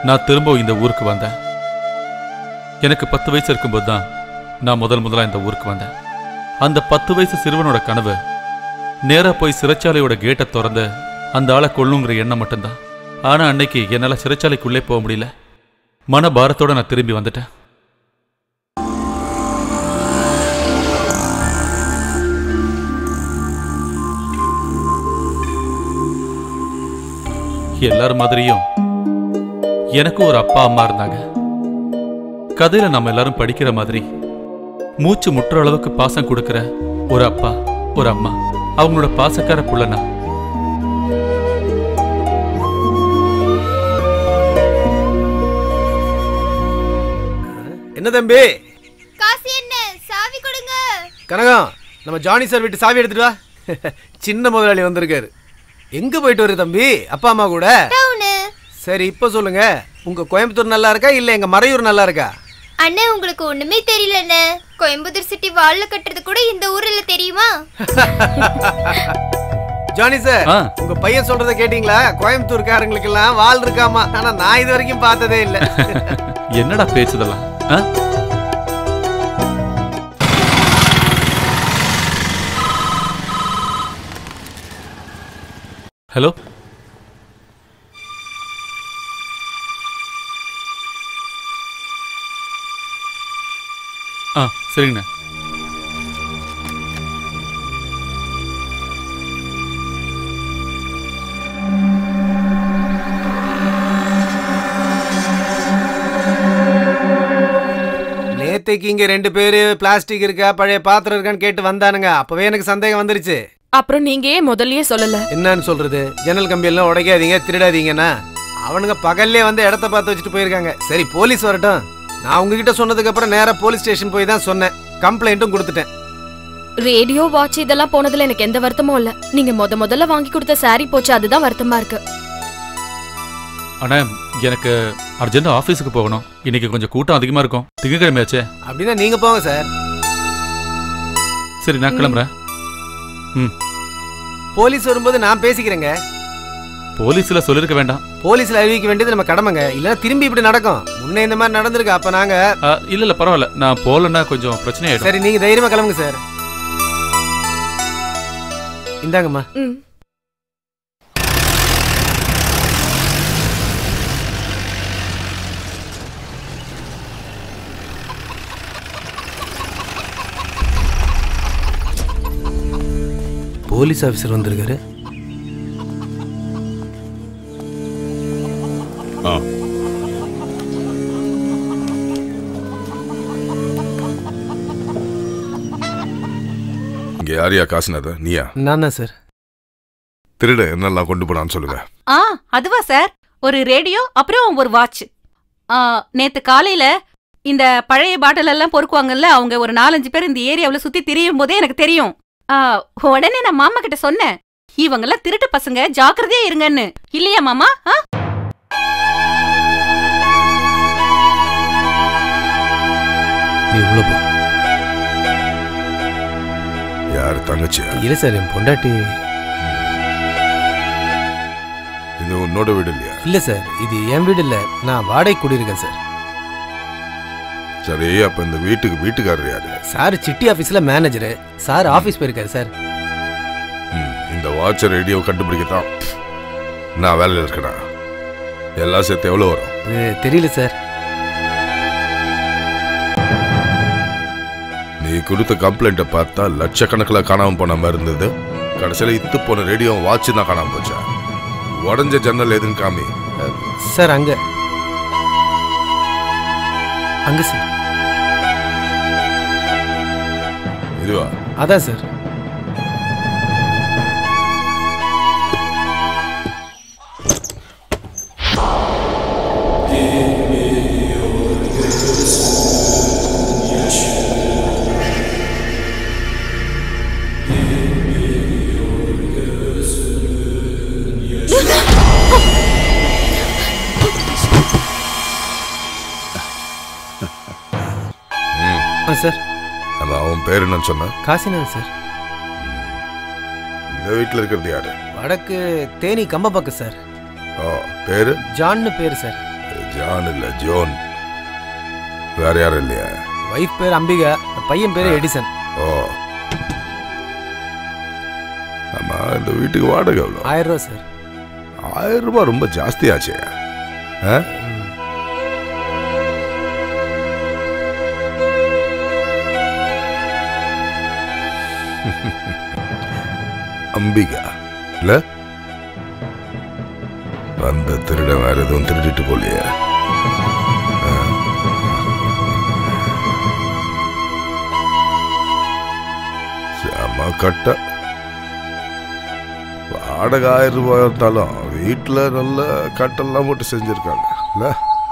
நான் திரும்ப இந்த ஊருக்கு வந்தேன் எனக்கு பத்து வயசு இருக்கும்போது தான் நான் முதல் முதலா இந்த ஊருக்கு வந்தேன் அந்த பத்து வயசு சிறுவனோட கனவு நேரா போய் சிறைச்சாலையோட கேட்டை திறந்து அந்த ஆளை கொல்லுங்கிற எண்ணம் மட்டும்தான் ஆனா அன்னைக்கு என்னால சிறைச்சாலைக்குள்ளே போக முடியல மன பாரத்தோட நான் திரும்பி வந்துட்டேன் எல்லாரும் மாதிரியும் எனக்கும் ஒரு அப்பா அம்மா இருந்தாங்க கதையில நம்ம எல்லாரும் படிக்கிற மாதிரி மூச்சு முட்டுற அளவுக்கு பாசம் கொடுக்கிற ஒரு அப்பா ஒரு அம்மா அவங்களோட பாசக்கார புள்ளனா என்ன தம்பி காசு என்ன சாவி கொடுங்க கனகம் நம்ம ஜானி சார் வீட்டு சாவி எடுத்துட்டு வா சின்ன முதலாளி வந்திருக்காரு எங்க போயிட்டு வருது தம்பி அப்பா அம்மா கூட டவுனு சரி இப்போ சொல்லுங்க உங்க கோயம்புத்தூர் நல்லா இருக்கா இல்ல எங்க மறையூர் நல்லா இருக்கா அண்ணே உங்களுக்கு ஒண்ணுமே தெரியலண்ணே கோயம்புத்தூர் சிட்டி வால்ல கட்டுறது கூட இந்த ஊர்ல தெரியுமா ஜானி சார் ஆ. உங்க பையன் சொல்றத கேட்டீங்களா கோயம்புத்தூர்காரங்களுக்கு எல்லாம் வால் இருக்காமா ஆனா நான் இது வரைக்கும் பார்த்ததே இல்ல என்னடா பேச்சுதெல்லாம் ஆ? ஹலோ ஆ சரிங்கண்ணா நேத்தைக்கு இங்க ரெண்டு பேரு பிளாஸ்டிக் இருக்கா பழைய பாத்திரம் இருக்கான்னு கேட்டு வந்தானுங்க அப்பவே எனக்கு சந்தேகம் வந்துருச்சு அப்புறம் நீங்க ஏன் முதல்லயே சொல்லல என்னன்னு சொல்றது ஜன்னல் கம்பி எல்லாம் உடைக்காதீங்க திருடாதீங்கன்னா அவனுங்க பகல்லே வந்து இடத்த பார்த்து வச்சுட்டு போயிருக்காங்க சரி போலீஸ் வரட்டும் நான் உங்ககிட்ட சொன்னதுக்கு அப்புறம் நேரா போலீஸ் ஸ்டேஷன் போய் தான் சொன்னேன் கம்ப்ளைண்ட்டும் கொடுத்துட்டேன் ரேடியோ வாட்ச் இதெல்லாம் போனதுல எனக்கு எந்த வருத்தமும் இல்ல நீங்க முத முதல்ல வாங்கி கொடுத்த சாரி போச்சு அதுதான் வருத்தமா இருக்கு அண்ணா எனக்கு அர்ஜென்ட் ஆஃபீஸுக்கு போகணும் இன்னைக்கு கொஞ்சம் கூட்டம் அதிகமா இருக்கும் திங்கக்கிழமையாச்சே அப்படின்னா நீங்க போங்க சார் சரி நான் கிளம்புறேன் ம் போலீஸ் வரும்போது நான் பேசிக்கிறேங்க போலீஸ்ல சொல்லிருக்க வேண்டாம் போலீஸ்ல அறிவிக்க வேண்டியது நம்ம கடமைங்க இல்லைன்னா திரும்பி இப்படி நடக்கும் முன்ன இந்த மாதிரி நடந்திருக்கு அப்ப நாங்க ஆ, இல்ல இல்ல பரவாயில்ல நான் போகலன்னா கொஞ்சம் பிரச்சனை ஆயிடும் சரி நீங்க தைரியமா கிளம்புங்க சார் இந்தாங்கம்மா ம் போலீஸ் ஆஃபீஸர் வந்திருக்காரு இங்க யாரையா காசுனது நீயா நான் தான் சார் திருட என்னெல்லாம் கொண்டு போனான்னு சொல்லுங்க ஆ அதுவா சார் ஒரு ரேடியோ அப்புறம் ஒரு வாட்ச் ஆ நேத்து காலையில இந்த பழைய பாட்டில் எல்லாம் பொறுக்குவாங்கல்ல அவங்க ஒரு நாலஞ்சு பேர் இந்த ஏரியாவுல சுத்தி திரியும் போதே எனக்கு தெரியும் ஆ உடனே நான் மாமா கிட்ட சொன்னேன் இவங்கெல்லாம் திருட்டு பசங்க ஜாக்கிரதையா இருங்கன்னு இல்லையா மாமா ஆ நீ உள்ள போ யார் தங்கச்சியா இல்ல சார் என் பொண்டாட்டி இது உன்னோட வீடு இல்லையா இல்ல சார் இது என் வீடு இல்ல நான் வாடகை குடியிருக்கேன் சார் சரி அப்ப இந்த வீட்டுக்கு வீட்டுக்காரர் யாரு சார் சிட்டி ஆபீஸ்ல மேனேஜர் சார் ஆபீஸ் போயிருக்காரு சார் ம், இந்த வாட்ச ரேடியோ கண்டுபிடிக்கத்தான் நான் வேலையில் இருக்கேனா எல்லாம் சேர்த்து எவ்வளோ வரும் இது தெரியல சார் நீ கொடுத்த கம்ப்ளைண்ட்டை பார்த்தா லட்சக்கணக்கில் காணாம போன மாதிரி இருந்தது கடைசியில் இத்து போன ரேடியோ வாட்ச் தான் காணாம போச்சா உடஞ்ச ஜன்னல் எதுன்னு காமி சார் அங்க அங்க சார் இதுவா அதான் சார் ஆ சார் நம்ம அவன் பேர் என்னன்னு சொன்ன காசிநாதன் சார் இந்த வீட்டில் இருக்கிறது யாரு வடக்கு தேனி கம்பப்பாக்கம் சார் ஓ பேரு ஜான்னு பேர் சார் ஜான் இல்ல ஜோன் வேற யாரும் இல்லையா ஒய்ஃப் பேர் அம்பிகா பையன் பேர் எடிசன் ஓ ஆமா இந்த வீட்டுக்கு வாடகை எவ்வளோ ஆயிரம் ரூபா சார் ஆயிரம் ரூபாய் ரொம்ப ஜாஸ்தியாச்சே ஆ? அம்பிகா இல்ல வந்த திருடன் வேற எதுவும் திருடிட்டு போலியே ஆ. செம கட்ட வாடகை ஆயிரம் ரூபாய் இருந்தாலும் வீட்டில் நல்ல கட்டெல்லாம் போட்டு செஞ்சுருக்காங்க இல்லை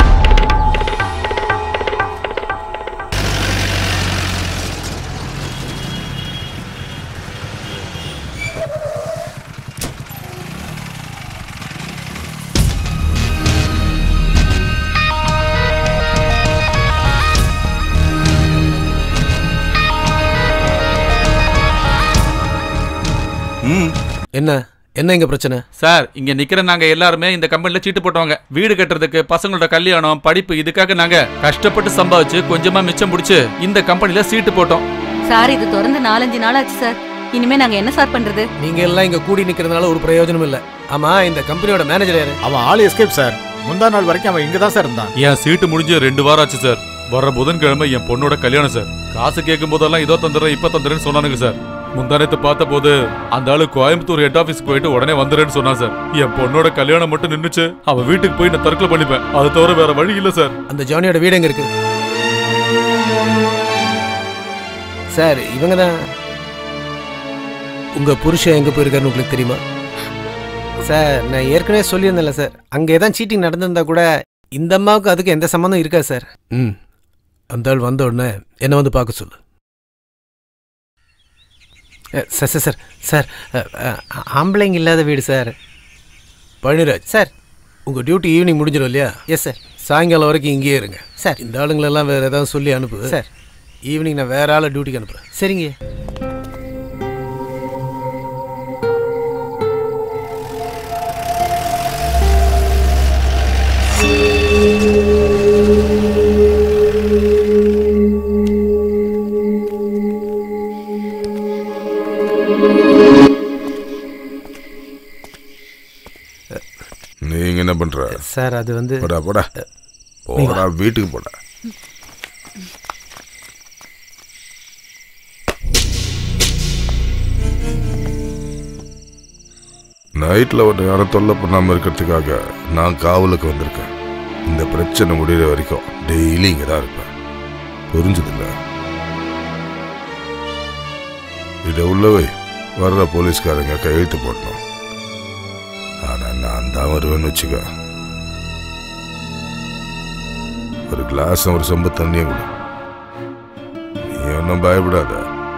என்ன என்ன இங்க பிரச்சனை சார் இங்க நிக்கிற நாங்க எல்லாருமே இந்த கம்பெனில சீட்டு போட்டவங்க வீடு கட்டுறதுக்கு பசங்களோட கல்யாணம் படிப்பு இதுக்காக நாங்க கஷ்டப்பட்டு சம்பாதிச்சு கொஞ்சமா மிச்சம் பிடிச்சு இந்த கம்பெனில சீட்டு போட்டோம் சார் இது திறந்து நாலஞ்சு நாள் ஆச்சு சார் இனிமே நாங்க என்ன சார் பண்றது நீங்க எல்லாம் இங்க கூடி நிக்கிறதுனால ஒரு பிரயோஜனம் இல்ல ஆமா இந்த கம்பெனியோட மேனேஜர் யாரு அவன் ஆள் எஸ்கேப் சார் முந்தா நாள் வரைக்கும் அவன் இங்க தான் சார் இருந்தான் என் சீட்டு முடிஞ்சு ரெண்டு வாரம் ஆச்சு சார் வர புதன்கிழமை என் பொண்ணோட கல்யாணம் சார் காசு கேட்கும் போதெல்லாம் இதோ தந்துடுறேன் இப்ப தந்துடுறேன்னு சொன்னானுங்க சார் முந்தானத்து பார்த்த போது அந்த ஆளு கோயம்புத்தூர் ஹெட் ஆபீஸ் போயிட்டு உடனே வந்துடுறேன்னு சொன்னான் சார் என் பொண்ணோட கல்யாணம் மட்டும் நின்னுச்சு அவன் வீட்டுக்கு போய் நான் தற்கொலை பண்ணிப்பேன் அது தவிர வேற வழி இல்ல சார் அந்த ஜானியோட வீடு எங்க இருக்கு சார் இவங்க தான் உங்க புருஷன் எங்க போயிருக்காருன்னு உங்களுக்கு தெரியுமா சார் நான் ஏற்கனவே சொல்லியிருந்தேன்ல சார் அங்கே ஏதாவது சீட்டிங் நடந்திருந்தா கூட இந்த அம்மாவுக்கு அதுக்கு எந்த சம்மந்தம் இருக்கா சார் ம் அந்த ஆள் வந்த உடனே என்னை வந்து பார்க்க சொல்லு அ, சார் சார் சார் சார் அ, அ, ஆம்பளைங்க இல்லாத வீடு சார் பழனிராஜ் சார் உங்கள் டியூட்டி ஈவினிங் முடிஞ்சிடும் இல்லையா எஸ் சார் சாயங்காலம் வரைக்கும் இங்கேயே இருங்க சார் இந்த ஆளுங்களெல்லாம் வேறு ஏதாவது சொல்லி அனுப்பு சார் ஈவினிங் நான் வேற ஆளை டியூட்டிக்கு அனுப்புகிறேன் சரிங்க நீங்க என்ன பண்ற சார் அது வந்து போடா போடா போடா வீட்டுக்கு போடா நைட்ல ஒரு யாரும் தொல்லை பண்ணாம இருக்கிறதுக்காக நான் காவலுக்கு வந்திருக்கேன் இந்த பிரச்சனை முடிகிற வரைக்கும் டெய்லி இங்க தான் இருப்பேன் புரிஞ்சதில்ல இதை உள்ளவை வர்ற போலீஸ்காரங்க கையெழுத்து போடணும் ஆனா நான் தான் வருவேன்னு வச்சுக்க ஒரு கிளாஸ் ஒரு சொம்பு தண்ணியை கொடு நீ ஒன்றும் பயப்படாத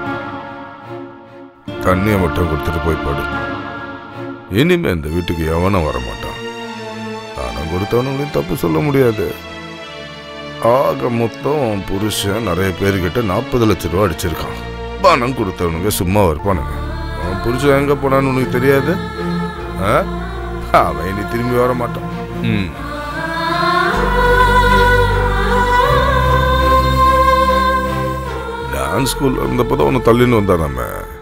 தண்ணியை மட்டும் கொடுத்துட்டு போய் படு இனிமே இந்த வீட்டுக்கு எவனும் வர மாட்டான் பணம் கொடுத்தவனுங்களையும் தப்பு சொல்ல முடியாது ஆக மொத்தம் உன் புருஷன் நிறைய பேர்கிட்ட நாற்பது லட்ச ரூபா அடிச்சிருக்கான் பணம் கொடுத்தவனுங்க சும்மா இருப்பானுங்க அவன் புருஷன் எங்க போனான்னு உனக்கு தெரியாது ஆ? அவன் இனி திரும்பி வர மாட்டான் ம் டான்ஸ் ஸ்கூல் இருந்தப்பதான் உன்னை தள்ளின்னு வந்தா நம்ம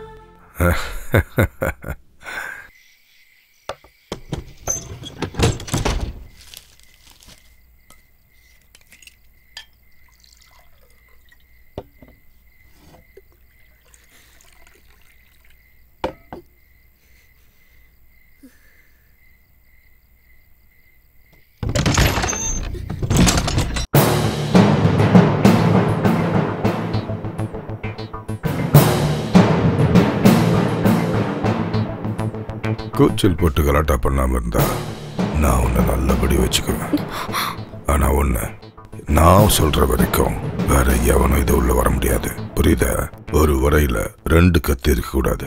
கூச்சல் போட்டு கலாட்டா பண்ணாம இருந்தா நான் உன்னை நல்லபடி வச்சுக்குவேன் ஆனா ஒண்ணு நான் சொல்ற வரைக்கும் வேற எவனும் இது உள்ள வர முடியாது புரியுதா ஒரு உரையில ரெண்டு கத்தி இருக்க கூடாது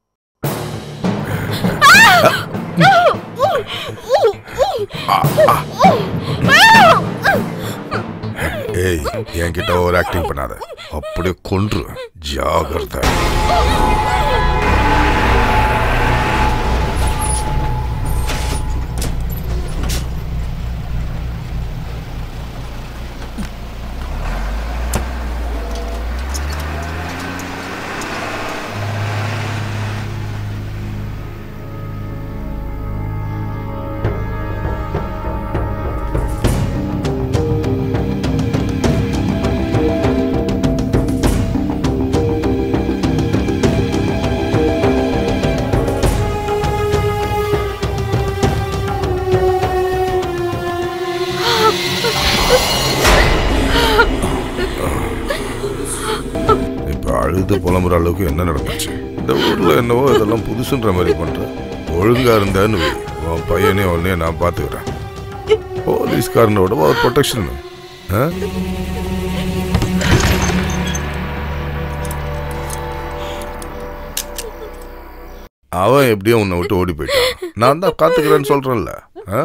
ஏய் என்கிட்ட ஒரு ஆக்டிங் பண்ணாத அப்படியே கொன்றுவேன் ஜாகிரதை அழுது புலம்புற அளவுக்கு என்ன நடந்துச்சு இந்த ஊர்ல என்னவோ இதெல்லாம் புதுசுன்ற மாதிரி பண்ற ஒழுங்கா இருந்தான்னு வை. உன் பையனே உடனே நான் பாத்துக்கிறேன் போலீஸ்காரனோட ஒரு ப்ரொடெக்ஷன் அவன் எப்படியும் உன்னை விட்டு ஓடி போயிட்டான் நான் தான் காத்துக்கிறேன்னு சொல்றேன்ல ஆ?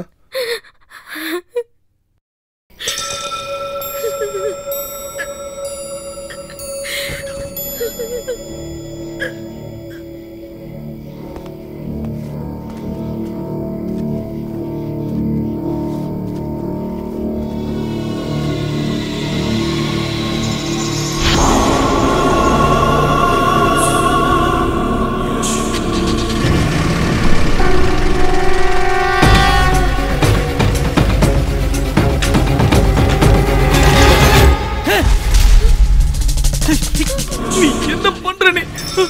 நீ என்ன பண்ற நீ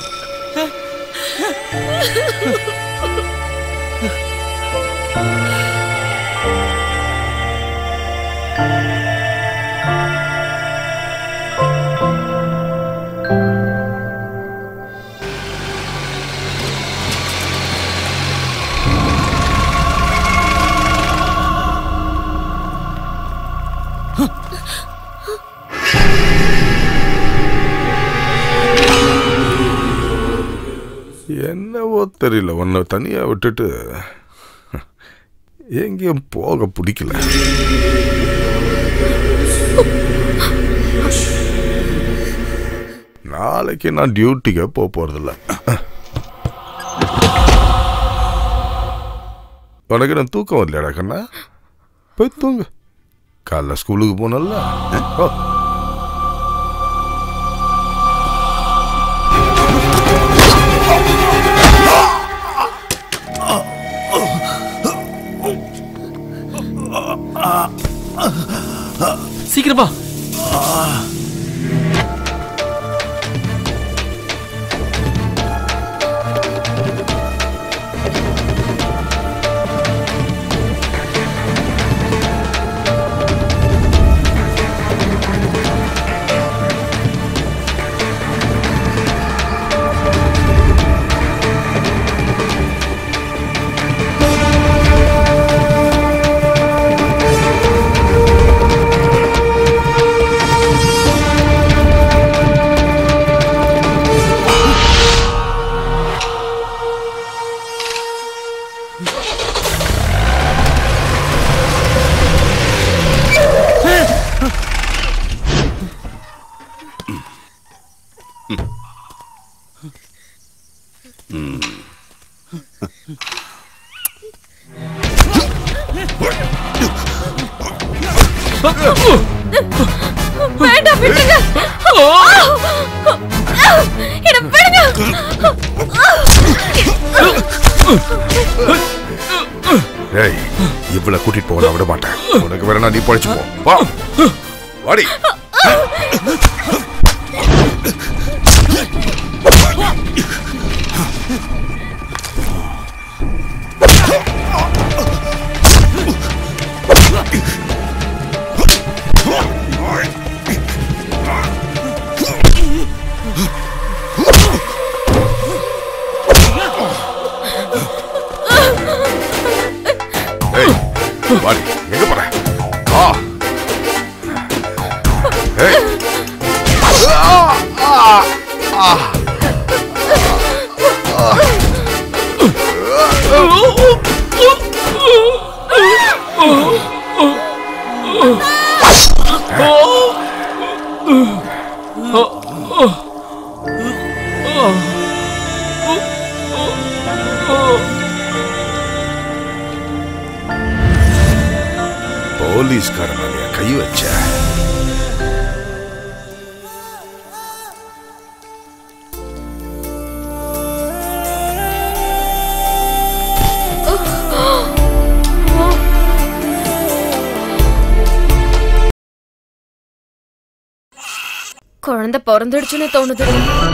என்னவோ தெரியல உன்னை தனியா விட்டுட்டு எங்கேயும் போக பிடிக்கல நாளைக்கு நான் டியூட்டிக்கு போக போறதில்ல உனக்கு நான் தூக்கம் வரலையாடா கண்ணா போய் தூங்கு காலைல ஸ்கூலுக்கு போனல ஓ சீக்கிரமா வேண்டாம் விட்டுங்க என்ன விடுங்க ஏய் இவ்வளவு கூட்டிட்டு போக நான் விட மாட்டேன் உனக்கு வேணா நீ பழிச்சு போ வா வாடி ஏய் வாடி எங்க போற வா ஏய் போலீஸ்காரன் மேலயா கை வச்ச குழந்தை பிறந்துடுச்சுன்னு தோணுது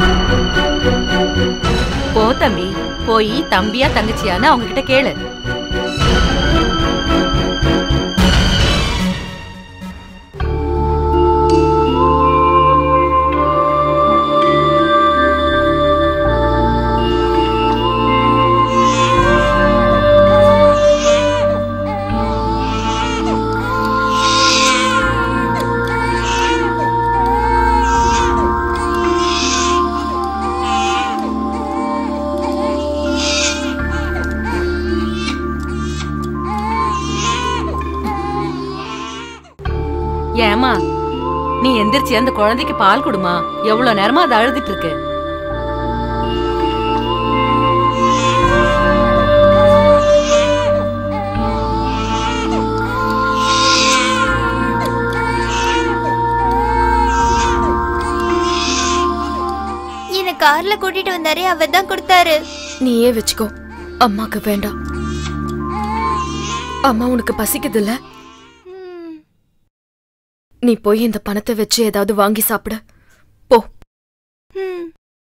போ தம்பி போய் தம்பியா தங்கச்சியான்னு அவங்க கிட்ட கேளு ஏமா நீ எந்திரிச்சு அந்த குழந்தைக்கு பால் கொடுமா எவ்வளவு நேரமா அது அழுதுட்டு இருக்கு என்ன கார்ல கூட்டிட்டு வந்தாரே அவர் தான் கொடுத்தாரு நீயே வச்சுக்கோ அம்மாக்கு வேண்டாம் அம்மா உனக்கு பசிக்குதுல்ல ம். நீ போய் இந்த பணத்தை வச்சு ஏதாவது வாங்கி சாப்பிடு போ ம்.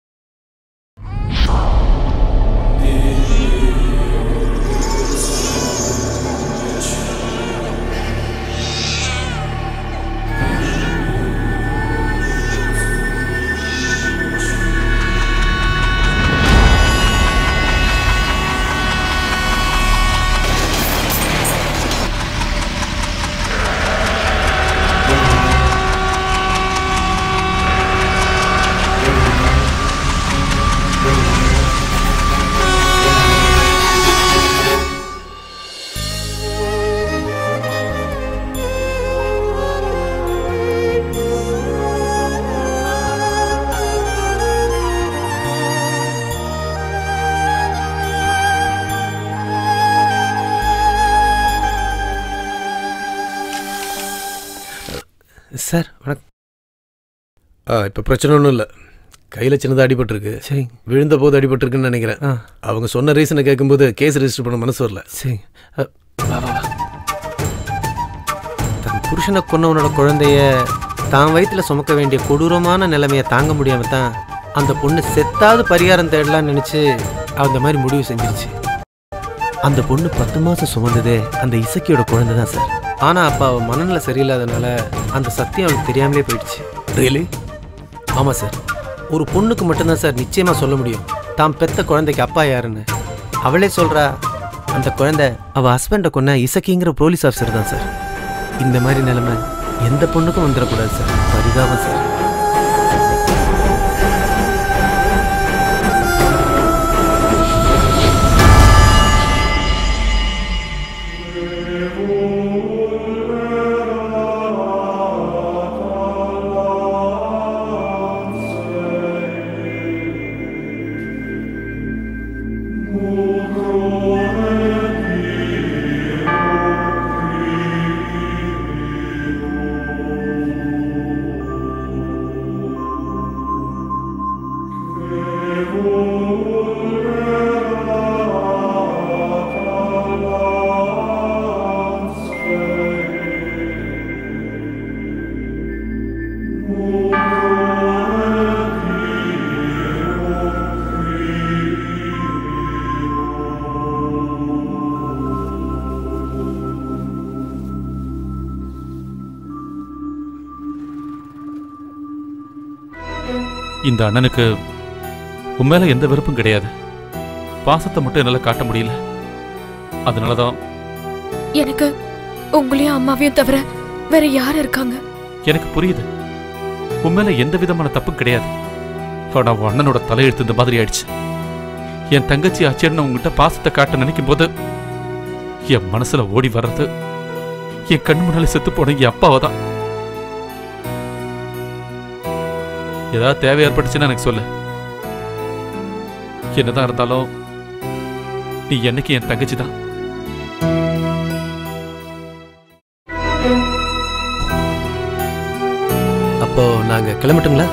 சார் வணக்கம் ஆ இப்போ பிரச்சனை ஒன்றும் இல்லை கையில் சின்னதாக அடிபட்டிருக்கு சரி விழுந்த போது அடிபட்டிருக்குன்னு நினைக்கிறேன் அவங்க சொன்ன ரீசனை கேட்கும்போது கேஸ் ரெஜிஸ்டர் பண்ண மனசு வரல சரி வா வா வா தன் புருஷனை கொன்னவனோட குழந்தைய தான் வயித்துல சுமக்க வேண்டிய கொடூரமான நிலைமையை தாங்க முடியாம தான் அந்த பொண்ணு செத்தாவது பரிகாரம் தேடலாம்னு நினச்சி அந்த மாதிரி முடிவு செஞ்சிருச்சு அந்த பொண்ணு பத்து மாதம் சுமந்ததே அந்த இசக்கியோட குழந்தை தான் சார் ஆனால் அப்போ அவள் மனநிலை சரியில்லாதனால அந்த சத்தியம் அவளுக்கு தெரியாமலே போயிடுச்சு ரியலி ஆமாம் சார் ஒரு பொண்ணுக்கு மட்டும்தான் சார் நிச்சயமாக சொல்ல முடியும் தான் பெத்த குழந்தைக்கு அப்பா யாருன்னு அவளே சொல்கிறா அந்த குழந்தை அவள் ஹஸ்பண்டை கொன்ன இசக்கிங்கிற போலீஸ் ஆஃபீஸர் தான் சார் இந்த மாதிரி நிலைமை எந்த பொண்ணுக்கும் வந்துடக்கூடாது சார் பரிதாபம் சார் இந்த அண்ணனுக்கு உண்மையில எந்த வெறுப்பும் கிடையாது பாசத்தை மட்டும் என்னால காட்ட முடியல அதனாலதான் எனக்கு உங்களையும் அம்மாவையும் தவிர வேற யார் இருக்காங்க எனக்கு புரியுது உண்மையில எந்த விதமான தப்பும் கிடையாது ஆனா உன் அண்ணனோட தலையெழுத்து இந்த மாதிரி ஆயிடுச்சு என் தங்கச்சி ஆச்சேன்னு உங்ககிட்ட பாசத்தை காட்ட நினைக்கும் போது என் மனசுல ஓடி வர்றது என் கண் முன்னாலே செத்து போன என் அப்பாவை தான் ஏதாவது தேவை ஏற்பட்டுச்சுன்னா எனக்கு சொல்லு என்னதான் இருந்தாலும் நீ என்னைக்கு என் தங்கச்சி தான் அப்போ நாங்கள் கிளம்பட்டுங்களா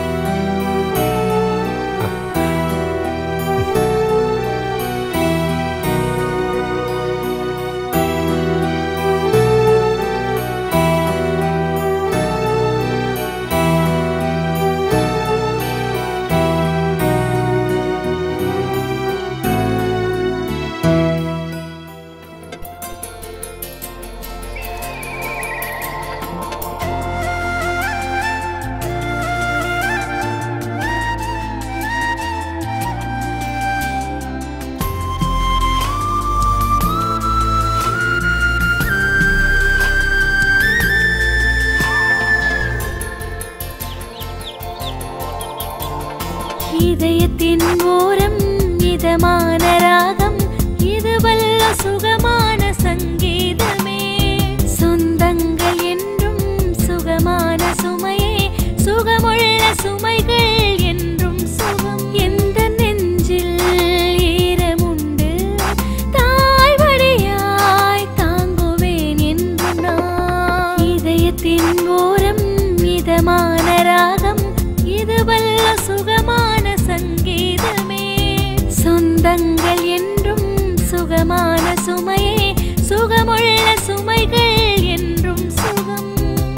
சுகமான ராகம் இது வல்ல சுகமான சங்கீதமே சொந்தங்கள் என்றும் சுகமான சுமையே சுகமுள்ள சுமைகள் என்றும் சுகம்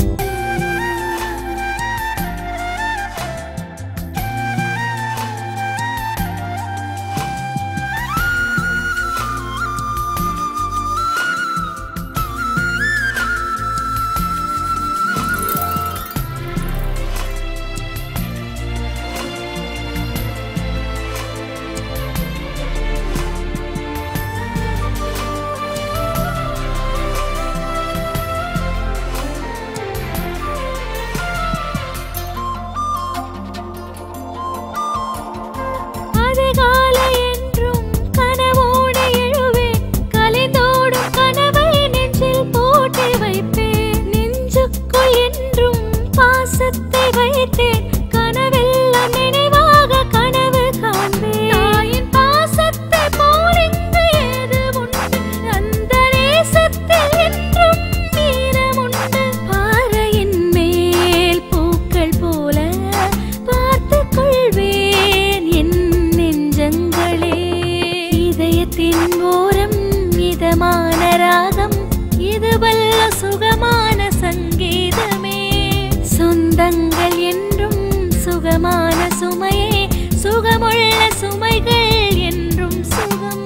அதிகாலை என்றும் கனவோடு எழுவேன் கலைந்தோடும் கனவை நெஞ்சில் போட்டு வைப்பேன் நெஞ்சுக்குள் என்றும் பாசத்தை வைத்தேன் கனவெல்லாம் நினைவாக கனவு காண்பேன் தாயின் பாசத்தை போல் இங்கு ஏது உண்டு அந்த நேசத்தில் என்றும் ஈரமுண்டு பாறையின் மேல் பூக்கள் போல பார்த்துக் கொள்வேன் என் நெஞ்சங்களே இதயத்தின் ஓரம் இதமான ராகம் இது வல்ல சுகமான சங்கீதமே சொந்தங்கள் என்றும் சுகமான சுமையே சுகமுள்ள சுமைகள் என்றும் சுகம்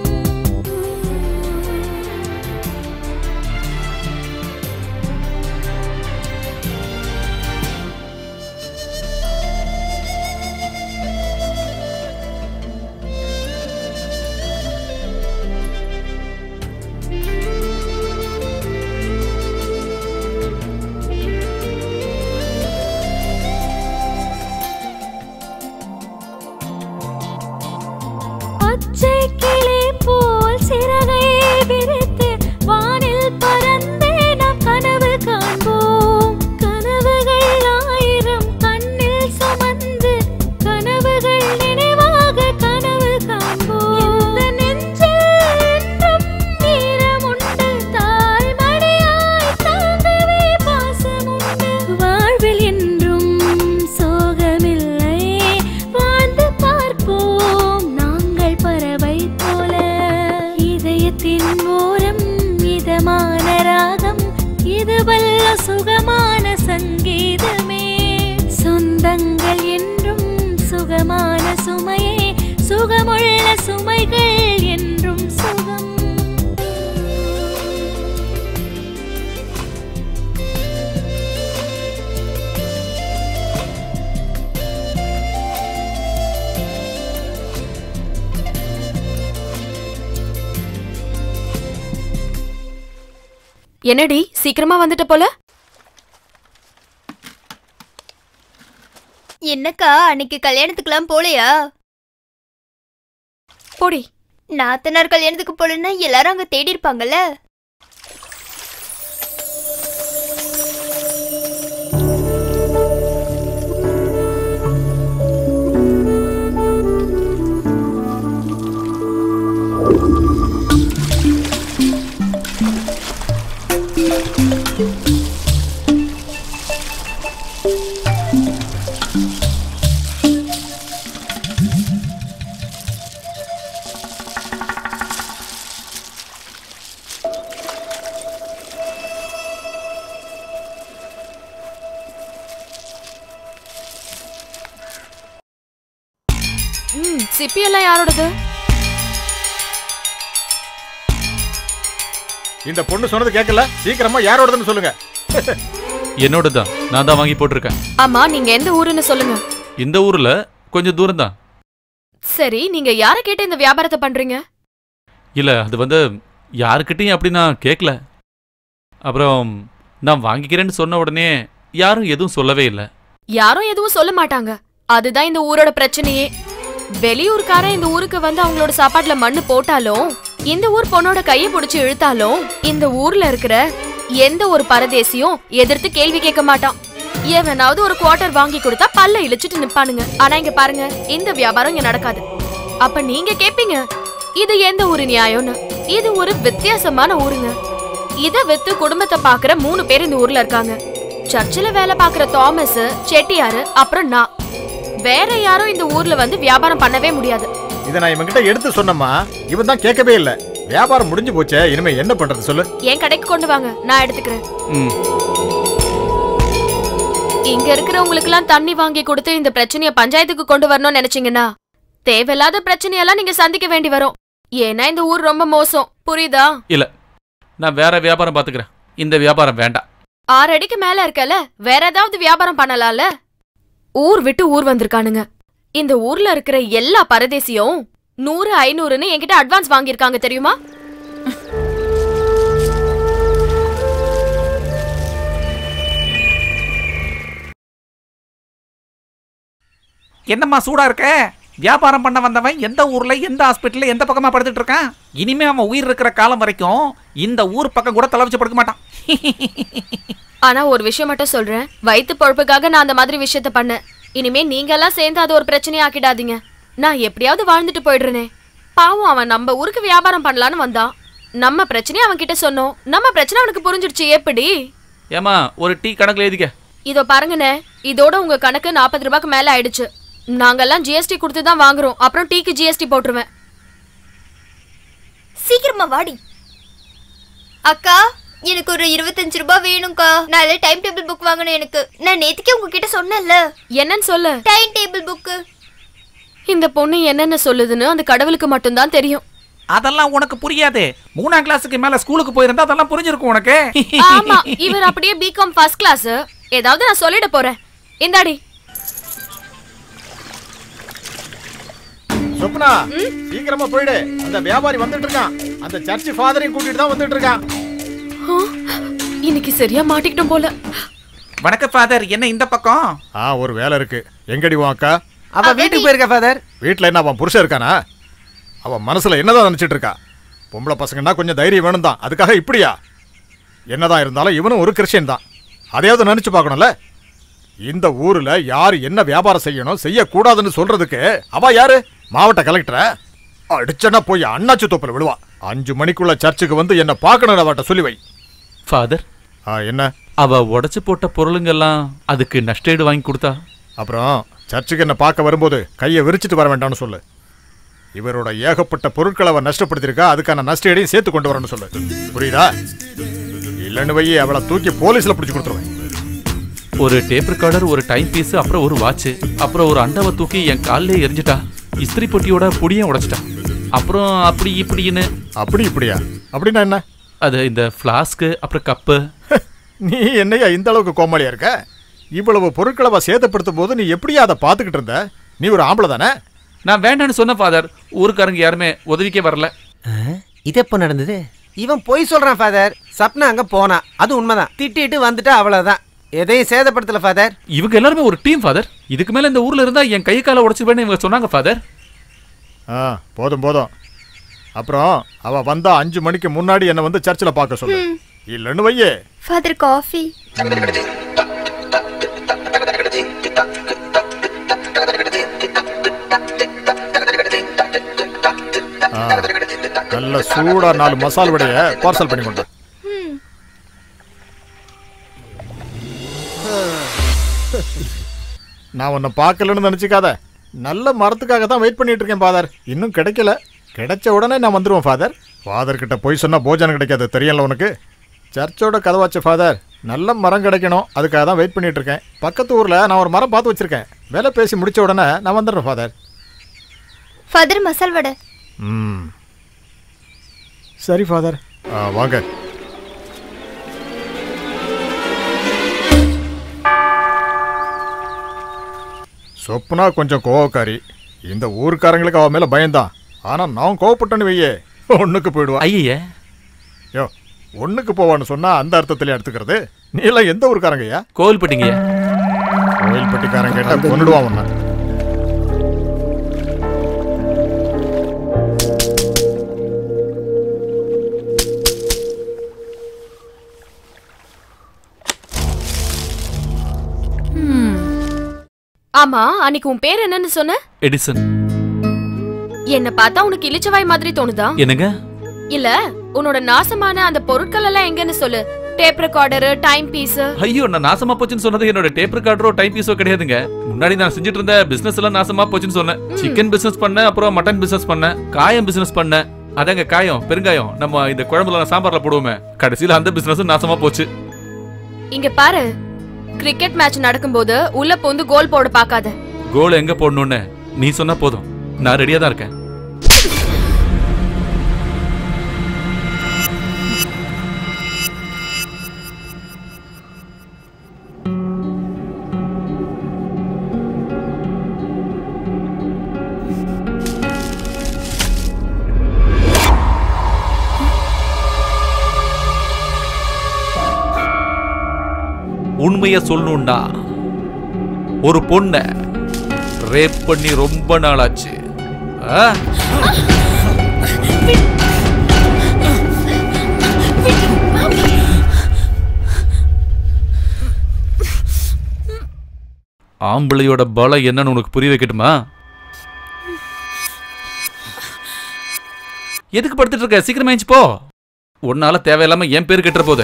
பச்சை கிளி போல் சிறகை விரித்து வானில் பறந்தே நாம் கனவு காண்போம் கனவுகள் ஆயிரம் கண்ணில் சுமந்து கனவுகள் நினைவாக கனவு காண்போம் இந்த நெஞ்சில் என்றும் ஈரமுண்டு தாய்மடியாய் தாங்கவே பாசமுண்டு வாழ்வில் என்றும் சோகமில்லை வாழ்ந்து பார்ப்போம் நாங்கள் பறவை போல இதயத்தின் ஓரம் இதமான ராகம் இது வல்ல சுகமான சங்கீதமே சொந்தங்கள் என்றும் சுகமான சுமையே சுகமுள்ள சுமைகள் என்றும் சுகம் என்னடி சீக்கிரமா வந்துட்ட போல என்னக்கா அன்னைக்கு கல்யாணத்துக்குலாம் போலையா போடி நாத்தனார் கல்யாணத்துக்கு போலன்னா எல்லாரும் அங்க தேடி இருப்பாங்கல்ல ம் சிப்பி எல்லாம் யாரோடது இந்த பொண்ணு சொன்னது கேட்கல சீக்கிரமா யாரோடதுன்னு சொல்லுங்க என்னோட தான் நான் தான் வாங்கி போட்டிருக்கேன் ஆமா நீங்க எந்த ஊருன்னு சொல்லுங்க இந்த ஊர்ல கொஞ்சம் தூரம் தான் சரி நீங்க யார கேட்டு இந்த வியாபாரத்தை பண்றீங்க இல்ல அது வந்து யாருக்கிட்டையும் அப்படி நான் கேட்கல அப்புறம் நான் வாங்கிக்கிறேன்னு சொன்ன உடனே யாரும் எதுவும் சொல்லவே இல்லை யாரும் எதுவும் சொல்ல மாட்டாங்க அதுதான் இந்த ஊரோட பிரச்சனையே வெளியூர்காரன் இந்த ஊருக்கு வந்து அவங்களோட சாப்பாட்டுல மண்ணு போட்டாலும் இந்த ஊர் பொண்ணோட கைய புடிச்சு இழுத்தாலும் இந்த ஊர்ல இருக்கிற எந்த ஒரு பரதேசியும் எதிர்த்து கேள்வி கேட்க மாட்டான் எவனாவது ஒரு குவார்டர் வாங்கி கொடுத்தா பல்ல இழிச்சிட்டு நிப்பானுங்க ஆனா இங்க பாருங்க இந்த வியாபாரம் இங்க நடக்காது அப்ப நீங்க கேப்பீங்க இது எந்த ஊரு நியாயம்னு இது ஒரு வித்தியாசமான ஊருங்க இத வித்து குடும்பத்தை பாக்குற மூணு பேர் இந்த ஊர்ல இருக்காங்க சர்ச்சில் வேலை பார்க்குற தாமஸ் செட்டியாரு அப்புறம் நான் வேற யாரும் இந்த ஊர்ல வந்து வியாபாரம் பண்ணவே முடியாது இதை நான் இவன்கிட்ட எடுத்து சொன்னம்மா இவன் தான் கேட்கவே இல்லை வியாபாரம் முடிஞ்சு போச்சே இனிமே என்ன பண்றது சொல்லு என் கடைக்கு கொண்டு வாங்க நான் எடுத்துக்கிறேன் ம் இங்க இருக்கிறவங்களுக்கெல்லாம் தண்ணி வாங்கி கொடுத்து இந்த பிரச்சனைய பஞ்சாயத்துக்கு கொண்டு வரணும்னு நினைச்சீங்கன்னா தேவையில்லாத பிரச்சனையெல்லாம் நீங்க சந்திக்க வேண்டி வரும் ஏன்னா இந்த ஊர் ரொம்ப மோசம் புரியுதா இல்ல நான் வேற வியாபாரம் பாத்துக்கிறேன் இந்த வியாபாரம் வேண்டாம் ஆறு அடிக்கு மேல இருக்கல வேற ஏதாவது வியாபாரம் பண்ணலாம்ல ஊர் விட்டு ஊர் வந்திருக்கானுங்க இந்த ஊர்ல இருக்கிற எல்லா பரதேசியும் நூறு ஐநூறுன்னு என்கிட்ட அட்வான்ஸ் வாங்கியிருக்காங்க தெரியுமா என்னம்மா சூடா இருக்க வியாபாரம் பண்ண வந்தவன் எந்த ஊர்ல எந்த ஹாஸ்பிட்டல்ல எந்த பக்கமா படுத்துட்டு இருக்கான் இனிமே அவன் உயிர் இருக்கிற காலம் வரைக்கும் இந்த ஊர் பக்கம் கூட தலை வச்சு படுக்க மாட்டான் ஆனா ஒரு விஷயம் மட்டும் சொல்றேன் வயித்து பொழப்புக்காக நான் அந்த மாதிரி விஷயத்த பண்ணேன் இனிமே நீங்க எல்லாம் சேர்ந்து அது ஒரு பிரச்சனையா ஆக்கிடாதீங்க நான் எப்படியாவது வாழ்ந்துட்டு போயிடுறேனே பாவம் அவன் நம்ம ஊருக்கு வியாபாரம் பண்ணலான்னு வந்தான் நம்ம பிரச்சனையை அவன் கிட்ட சொன்னோம் நம்ம பிரச்சனை அவனுக்கு புரிஞ்சிடுச்சு எப்படி ஏமா ஒரு டீ கணக்குல எழுதிக்க இதோ பாருங்கண்ணே இதோட உங்க கணக்கு நாற்பது ரூபாய்க்கு மேல ஆயிடுச்சு நாங்கெல்லாம் ஜிஎஸ்டி கொடுத்து தான் வாங்குறோம் அப்புறம் டீக்கு ஜிஎஸ்டி போட்டுருவேன் சீக்கிரமா வாடி அக்கா எனக்கு ஒரு இருபத்தஞ்சு ரூபாய் வேணும்க்கா நாளை டைம் டேபிள் புக் வாங்கணும் எனக்கு நான் நேத்துக்கே உங்ககிட்ட சொன்னேன்ல என்னன்னு சொல்லு டைம் டேபிள் புக்கு இந்த பொண்ணு என்னென்ன சொல்லுதுன்னு அந்த கடவுளுக்கு மட்டும்தான் தெரியும் அதெல்லாம் உனக்கு புரியாது மூணாம் கிளாஸுக்கு மேல ஸ்கூலுக்கு போயிருந்தா அதெல்லாம் புரிஞ்சிருக்கும் உனக்கு ஆமா இவர் அப்படியே பிகாம் ஃபர்ஸ்ட் கிளாஸ் ஏதாவது நான் சொல்லிட போறேன் இந்தாடி சொப்னா சீக்கிரமா போயிடு அந்த வியாபாரி வந்துட்டு இருக்கான் அந்த சர்ச் ஃபாதரையும் கூட்டிட்டு தான் வந்துட்டு இருக்கான் ஆ, இன்னைக்கு சரியா மாட்டிக்கிட்டோம் போல வணக்கம் ஃபாதர் என்ன இந்த பக்கம் ஆ ஒரு வேலை இருக்கு எங்கடி உன் அக்கா அப்ப வீட்டுக்கு போயிருக்க ஃபாதர் வீட்டில் என்ன அவன் புருஷன் இருக்கானா அவன் மனசுல என்னதான் நினைச்சிட்டு இருக்கா பொம்பளை பசங்கன்னா கொஞ்சம் தைரியம் வேணும் தான் அதுக்காக இப்படியா என்னதான் இருந்தாலும் இவனும் ஒரு கிறிஸ்டியன் தான் அதையாவது நினைச்சு பார்க்கணும்ல இந்த ஊர்ல யார் என்ன வியாபாரம் செய்யணும் செய்யக்கூடாதுன்னு சொல்றதுக்கு அவ யாரு மாவட்ட கலெக்டரை அடிச்சனா போய் அண்ணாச்சி தோப்பில் விழுவா அஞ்சு மணிக்குள்ள சர்ச்சுக்கு வந்து என்ன பார்க்கணும் அவட்ட சொல்லி வை ஃபாதர் ஆ, என்ன அவ உடைச்சு போட்ட பொருளுங்கெல்லாம் அதுக்கு நஷ்டஈடு வாங்கி கொடுத்தா அப்புறம் சர்ச்சுக்கு என்ன பார்க்க வரும்போது கையை விரிச்சிட்டு வர வேண்டாம்னு சொல்லு இவரோட ஏகப்பட்ட பொருட்களை அவன் நஷ்டப்படுத்தியிருக்கா அதுக்கான நஷ்டஈடையும் சேர்த்து கொண்டு வரணும்னு சொல்லு புரியுதா இல்லைன்னு வை அவளை தூக்கி போலீஸ்ல பிடிச்சி கொடுத்துருவேன் ஒரு டேப் ரெக்கார்டர் ஒரு டைம் பீஸ் அப்புறம் ஒரு வாட்ச் அப்புறம் ஒரு அண்டாவை தூக்கி என் காலிலே எரிஞ்சிட்டா இஸ்திரி பொட்டியோட புடியும் உடைச்சிட்டா அப்புறம் அப்படி இப்படின்னு அப்படி இப்படியா அப்படின்னா என்ன அது இந்த ஃப்ளாஸ்க்கு அப்புறம் கப்பு நீ என்னையா இந்த அளவுக்கு கோமாளியா இருக்க இவ்வளவு பொருட்களை அவ சேதப்படுத்தும் போது நீ எப்படியா அதை பார்த்துக்கிட்டு இருந்த நீ ஒரு ஆம்பளை தானே நான் வேண்டான்னு சொன்ன ஃபாதர் ஊருக்காரங்க யாருமே உதவிக்கே வரல இது எப்போ நடந்தது இவன் பொய் சொல்றான் ஃபாதர் சப்னா அங்க போனா அது உண்மைதான் திட்டிட்டு வந்துட்டா அவ்வளவுதான் எதையும் சேதப்படுத்தல ஃபாதர் இவங்க எல்லாருமே ஒரு டீம் ஃபாதர் இதுக்கு மேல இந்த ஊர்ல இருந்தா என் கை காலை உடைச்சிருவேன்னு இவங்க சொன்னாங்க ஃபாதர் ஆ போதும் போதும் அப்புறம் அவ வந்தா அஞ்சு மணிக்கு முன்னாடி என்ன வந்து சர்ச்சில் பார்க்க சொல்லு இல்லைன்னு வையே ஃபாதர் காஃபி ஆ, நல்ல சூடா நாலு மசால் வடைய பார்சல் பண்ணி கொண்டு வா. நான் உன்னை பார்க்கலன்னு நினச்சிக்காத நல்ல மரத்துக்காக தான் வெயிட் பண்ணிட்டு இருக்கேன் ஃபாதர் இன்னும் கிடைக்கல கிடைச்ச உடனே நான் வந்துடுவேன் ஃபாதர் ஃபாதர் கிட்ட போய் சொன்னால் போஜனம் கிடைக்காது தெரியல உனக்கு சர்ச்சோட கதவாச்சு ஃபாதர் நல்ல மரம் கிடைக்கணும் அதுக்காக தான் வெயிட் பண்ணிட்டு இருக்கேன் பக்கத்து ஊரில் நான் ஒரு மரம் பார்த்து வச்சிருக்கேன் வேலை பேசி முடிச்ச உடனே நான் வந்துடுறேன் ஃபாதர் ஃபாதர் மசால் வடை ம் சரி ஃபாதர் ஆ, வாங்க சொப்னா கொஞ்சம் கோவக்காரி இந்த ஊர்க்காரங்களுக்கு அவ மேல பயந்தான் ஆனா நான் கோவப்பட்டேன்னு வையே ஒண்ணுக்கு போயிடுவா ஐயே யோ ஒண்ணுக்கு போவான்னு சொன்னா அந்த அர்த்தத்திலே எடுத்துக்கிறது நீ எல்லாம் எந்த ஊர்க்காரங்கய்யா கோவில்பட்டிங்க கோயில்பட்டிக்காரன் கேட்டா கொண்டுடுவான் உன்னை ஆமா அன்னைக்கு உன் பேர் என்னன்னு சொன்ன எடிசன் என்ன பார்த்தா உனக்கு இளிச்சவாய் மாதிரி தோணுதா என்னங்க இல்ல உன்னோட நாசமான அந்த பொருட்கள் எல்லாம் எங்கன்னு சொல்லு டேப் ரெக்கார்டர் டைம் பீஸ் ஐயோ நான் நாசமா போச்சுன்னு சொன்னது என்னோட டேப் ரெக்கார்டரோ டைம் பீஸோ கிடையாதுங்க முன்னாடி நான் செஞ்சுட்டு இருந்த பிசினஸ் எல்லாம் நாசமா போச்சுன்னு சொன்னேன் சிக்கன் பிசினஸ் பண்ணேன் அப்புறம் மட்டன் பிசினஸ் பண்ணேன் காயம் பிசினஸ் பண்ணேன் அதாங்க காயம் பெருங்காயம் நம்ம இந்த குழம்புல சாம்பார்ல போடுவோமே கடைசியில அந்த பிசினஸ் நாசமா போச்சு இங்க பாரு கிரிக்கெட் மேட்ச் நடக்கும்போது உள்ள போந்து கோல் போட பாக்காத கோல் எங்க போடணும்னு நீ சொன்னா போதும் நான் ரெடியா தான் இருக்கேன் உண்மைய சொல்லணும்டா ஒரு பொண்ண ரேப் பண்ணி ரொம்ப நாளாச்சு ஆ? ஆம்பளையோட பலம் என்னன்னு உனக்கு புரிய வைக்கட்டுமா எதுக்கு படுத்துட்டு இருக்க சீக்கிரமா ஏஞ்சி போ உன்னால தேவையில்லாம என் பேர் கெட்டுற போதே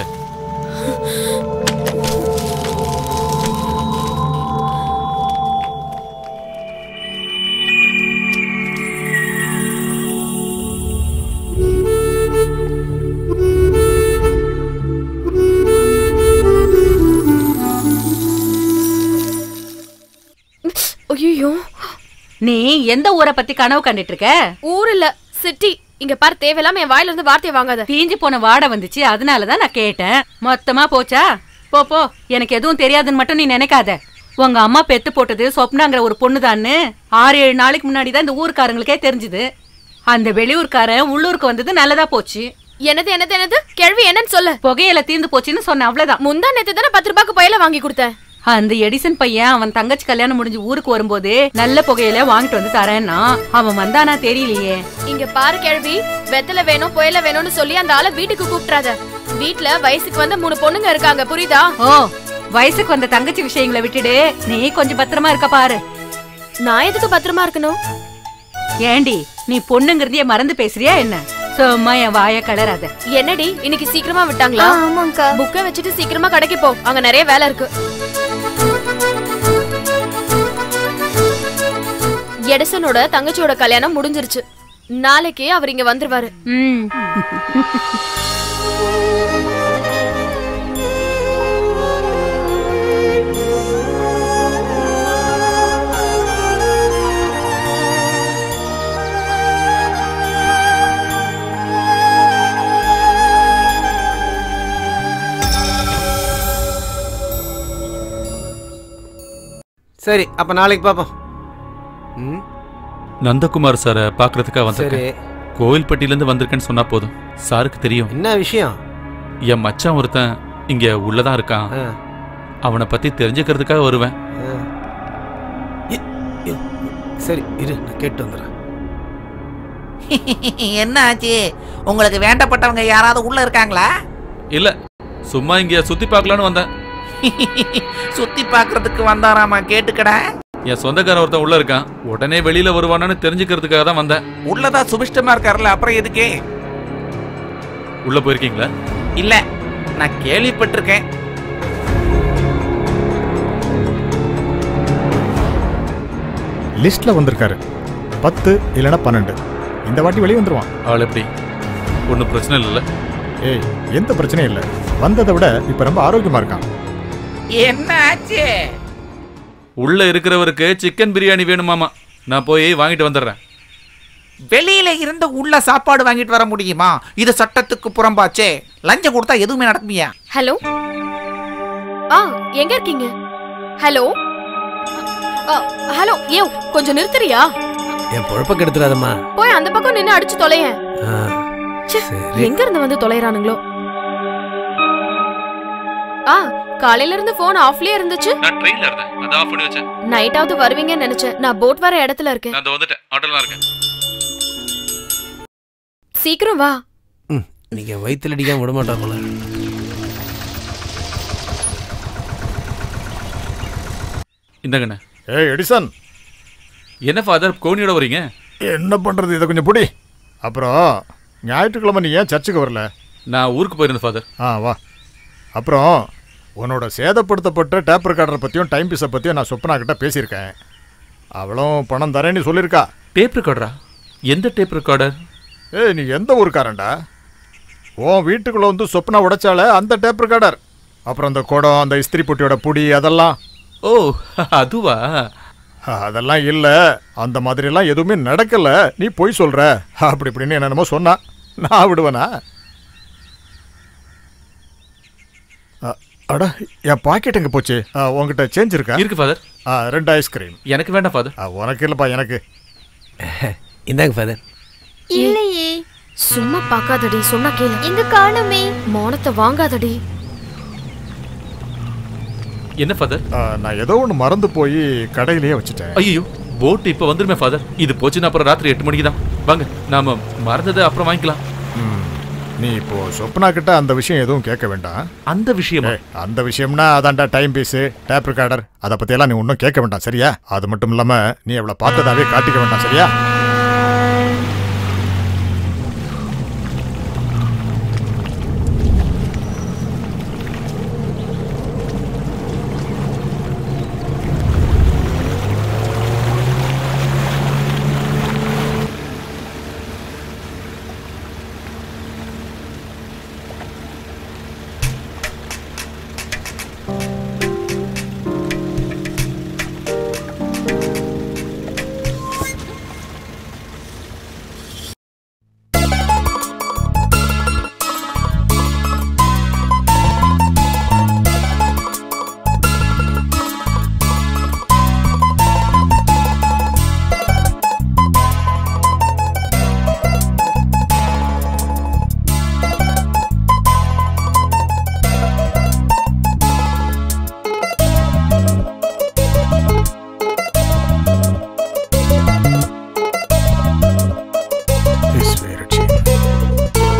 ஐயோ நீ எந்த ஊரை பத்தி கனவு கண்டுட்டு இருக்க ஊர் இல்ல சிட்டி இங்க பாரு தேவையில்லாம என் வாயில இருந்து வார்த்தையை வாங்காத தீஞ்சு போன வாடை வந்துச்சு அதனாலதான் நான் கேட்டேன் மொத்தமா போச்சா போ போ எனக்கு எதுவும் தெரியாதுன்னு மட்டும் நீ நினைக்காத உங்க அம்மா பெத்து போட்டது சொப்னாங்கிற ஒரு பொண்ணுதான்னு ஆறு ஏழு நாளைக்கு முன்னாடி தான் இந்த ஊர்க்காரங்களுக்கே தெரிஞ்சுது அந்த வெளியூர்காரன் உள்ளூருக்கு வந்தது நல்லதா போச்சு என்னது என்னது என்னது கேள்வி என்னன்னு சொல்லு புகையில தீர்ந்து போச்சுன்னு சொன்ன அவ்வளவுதான் முந்தா நேத்து தானே பத்து ரூபாய்க்கு பையில வாங்கி கொடுத்தேன் அந்த எடிசன் பையன் அவன் தங்கச்சி கல்யாணம் முடிஞ்சு ஊருக்கு வரும்போது நல்ல புகையில வாங்கிட்டு வந்து தரேன்னா அவன் வந்தானா தெரியலையே இங்க பாரு கேள்வி வெத்தல வேணும் புயல வேணும்னு சொல்லி அந்த ஆளை வீட்டுக்கு கூப்பிட்றாத வீட்ல வயசுக்கு வந்த மூணு பொண்ணுங்க இருக்காங்க புரியுதா ஓ வயசுக்கு வந்த தங்கச்சி விஷயங்களை விட்டுடு நீ கொஞ்சம் பத்திரமா இருக்க பாரு நான் எதுக்கு பத்திரமா இருக்கணும் ஏண்டி நீ பொண்ணுங்கிறதையே மறந்து பேசுறியா என்ன சும்மா என் வாய கலராத என்னடி இன்னைக்கு சீக்கிரமா விட்டாங்களா ஆமாங்கக்கா புக்கை வச்சுட்டு சீக்கிரமா கடைக்கு போ அங்க நிறைய வேலை இருக்கு எடிசனோட தங்கச்சியோட கல்யாணம் முடிஞ்சிருச்சு நாளைக்கு அவர் இங்க வந்துருவாரு ம் சரி அப்போ நாளைக்கு பார்ப்போம் ம் நந்தகுமார் சாரை பார்க்கறதுக்காக சரி வந்திருக்கேன் கோவில்பட்டியிலேருந்து வந்திருக்கேன்னு சொன்னா போதும் சாருக்கு தெரியும் என்ன விஷயம் என் மச்சான் ஒருத்தன் இங்க உள்ளதான் இருக்கான் ஆ அவனை பத்தி தெரிஞ்சுக்கிறதுக்காக வருவேன் ஆ. இ- இ- சரி இரு நான் கேட்டு வந்துடுறேன் என்ன ஆச்சு உங்களுக்கு வேண்டப்பட்டவங்க யாராவது உள்ள இருக்காங்களா இல்ல சும்மா இங்க சுத்தி பார்க்கலான்னு வந்தேன் சுத்தி பார்க்கிறதுக்கு வந்தாராமா கேட்டுக்கடா என் சொந்தக்காரன் ஒருத்தன் உள்ள இருக்கான் உடனே வெளியில வருவானான்னு தெரிஞ்சுக்கிறதுக்காக தான் வந்தேன் உள்ளதா சுபிஷ்டமா இருக்காருல்ல அப்புறம் எதுக்கு உள்ள போயிருக்கீங்களா இல்ல நான் கேள்விப்பட்டிருக்கேன் லிஸ்ட்ல வந்திருக்காரு பத்து இல்லைன்னா பன்னெண்டு இந்த வாட்டி வெளியே வந்துருவான் ஆள் எப்படி ஒன்றும் பிரச்சனை இல்லைல்ல ஏய் எந்த பிரச்சனையும் இல்லை வந்ததை விட இப்ப ரொம்ப ஆரோக்கியமா இருக்கான் என்ன ஆச்சு உள்ள இருக்கிறவருக்கு சிக்கன் பிரியாணி வேணுமாமா நான் போய் வாங்கிட்டு வந்துடுறேன் வெளியில இருந்து உள்ள சாப்பாடு வாங்கிட்டு வர முடியுமா இது சட்டத்துக்கு புறம்பாச்சே லஞ்சம் கொடுத்தா எதுவுமே நடக்குமியா ஹலோ ஆ எங்க இருக்கீங்க ஹலோ ஆ, ஹலோ ஏ கொஞ்சம் நிறுத்துறியா என் பொழப்ப கெடுத்துறாதம்மா போய் அந்த பக்கம் நின்னு அடிச்சு தொலையேன் ஆ, ச்சே, சரி எங்க இருந்து வந்து தொலைறானுங்களோ ஆ காலையில இருந்து போன் ஆஃப்லயே இருந்துச்சு நான் ட்ரெயின்ல இருந்தேன் அதை ஆஃப் பண்ணி வச்சேன் நைட்டாவது வருவீங்கன்னு நினைச்சேன் நான் போட் வர இடத்துல இருக்கேன் நான் அதை வந்துட்டேன் ஆட்டோலாம் இருக்கேன் சீக்கிரம் வா ம் நீங்கள் வயிற்றுல அடிக்காம விட மாட்டா போல இந்தங்கண்ணே ஏய் எடிசன் என்ன ஃபாதர் கோனியோட வரீங்க என்ன பண்றது இதை கொஞ்சம் பிடி அப்புறம் ஞாயிற்றுக்கிழமை நீ ஏன் சர்ச்சுக்கு வரல நான் ஊருக்கு போயிருந்தேன் ஃபாதர் ஆ வா அப்புறம் உன்னோட சேதப்படுத்தப்பட்ட டேப் ரெக்கார்டரை பற்றியும் டைம் பீஸை பற்றியும் நான் சொப்பனா கிட்ட பேசியிருக்கேன் அவளும் பணம் தரேன்னு சொல்லியிருக்கா டேப் ரெக்கார்டரா எந்த டேப் ரெக்கார்டர் ஏய் நீ எந்த ஊருக்காரன்டா உன் வீட்டுக்குள்ள வந்து சொப்னா உடைச்சால அந்த டேப் ரெக்கார்டர் அப்புறம் அந்த குடம் அந்த இஸ்திரி பொட்டியோட புடி அதெல்லாம் ஓ அதுவா அதெல்லாம் இல்லை அந்த மாதிரிலாம் எதுவுமே நடக்கல நீ பொய் சொல்ற அப்படி இப்படின்னு என்னென்னமோ சொன்னா நான் விடுவேனா அ, அட என் பாக்கெட் எங்க போச்சு அ, உன்கிட்ட சேஞ்ச் இருக்கா இருக்கு ஃபாதர் ஆ, ரெண்டு ஐஸ்கிரீம் எனக்கு வேண்டாம் ஃபாதர் உனக்கு இல்லைப்பா எனக்கு இந்தாங்க ஃபாதர் இல்லையே சும்மா பார்க்காதடி சொன்னா கேளு எங்க காணுமே மௌனத்தை வாங்காதடி என்ன ஃபாதர் ஆ, நான் ஏதோ ஒன்று மறந்து போய் கடையிலேயே வச்சுட்டேன் ஐயோ போட் இப்போ வந்துருமே ஃபாதர் இது போச்சுன்னா அப்புறம் ராத்திரி எட்டு மணிக்கு தான் வாங்க நாம மறந்ததை அப்புறம் வாங்கிக்கலாம் ம். நீ இப்போ சொப்னா கிட்ட அந்த விஷயம் எதுவும் கேட்க வேண்டாம் அந்த விஷயமா ஏய், அந்த விஷயம்னா அதான்டா டைம் பீஸு டேப் ரெக்கார்டர் அதை பற்றியெல்லாம் நீ ஒன்றும் கேட்க வேண்டாம் சரியா அது மட்டும் இல்லாமல் நீ அவளை பார்த்ததாவே காட்டிக்க வேண்டாம் சரியா This way, Richie.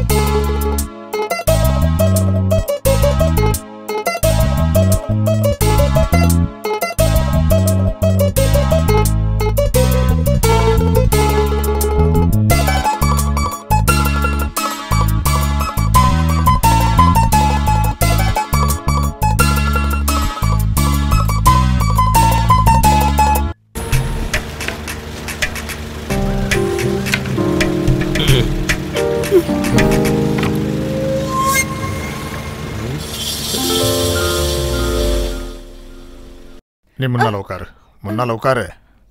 நீ முன்னால உட்காரு முன்னால உட்காரு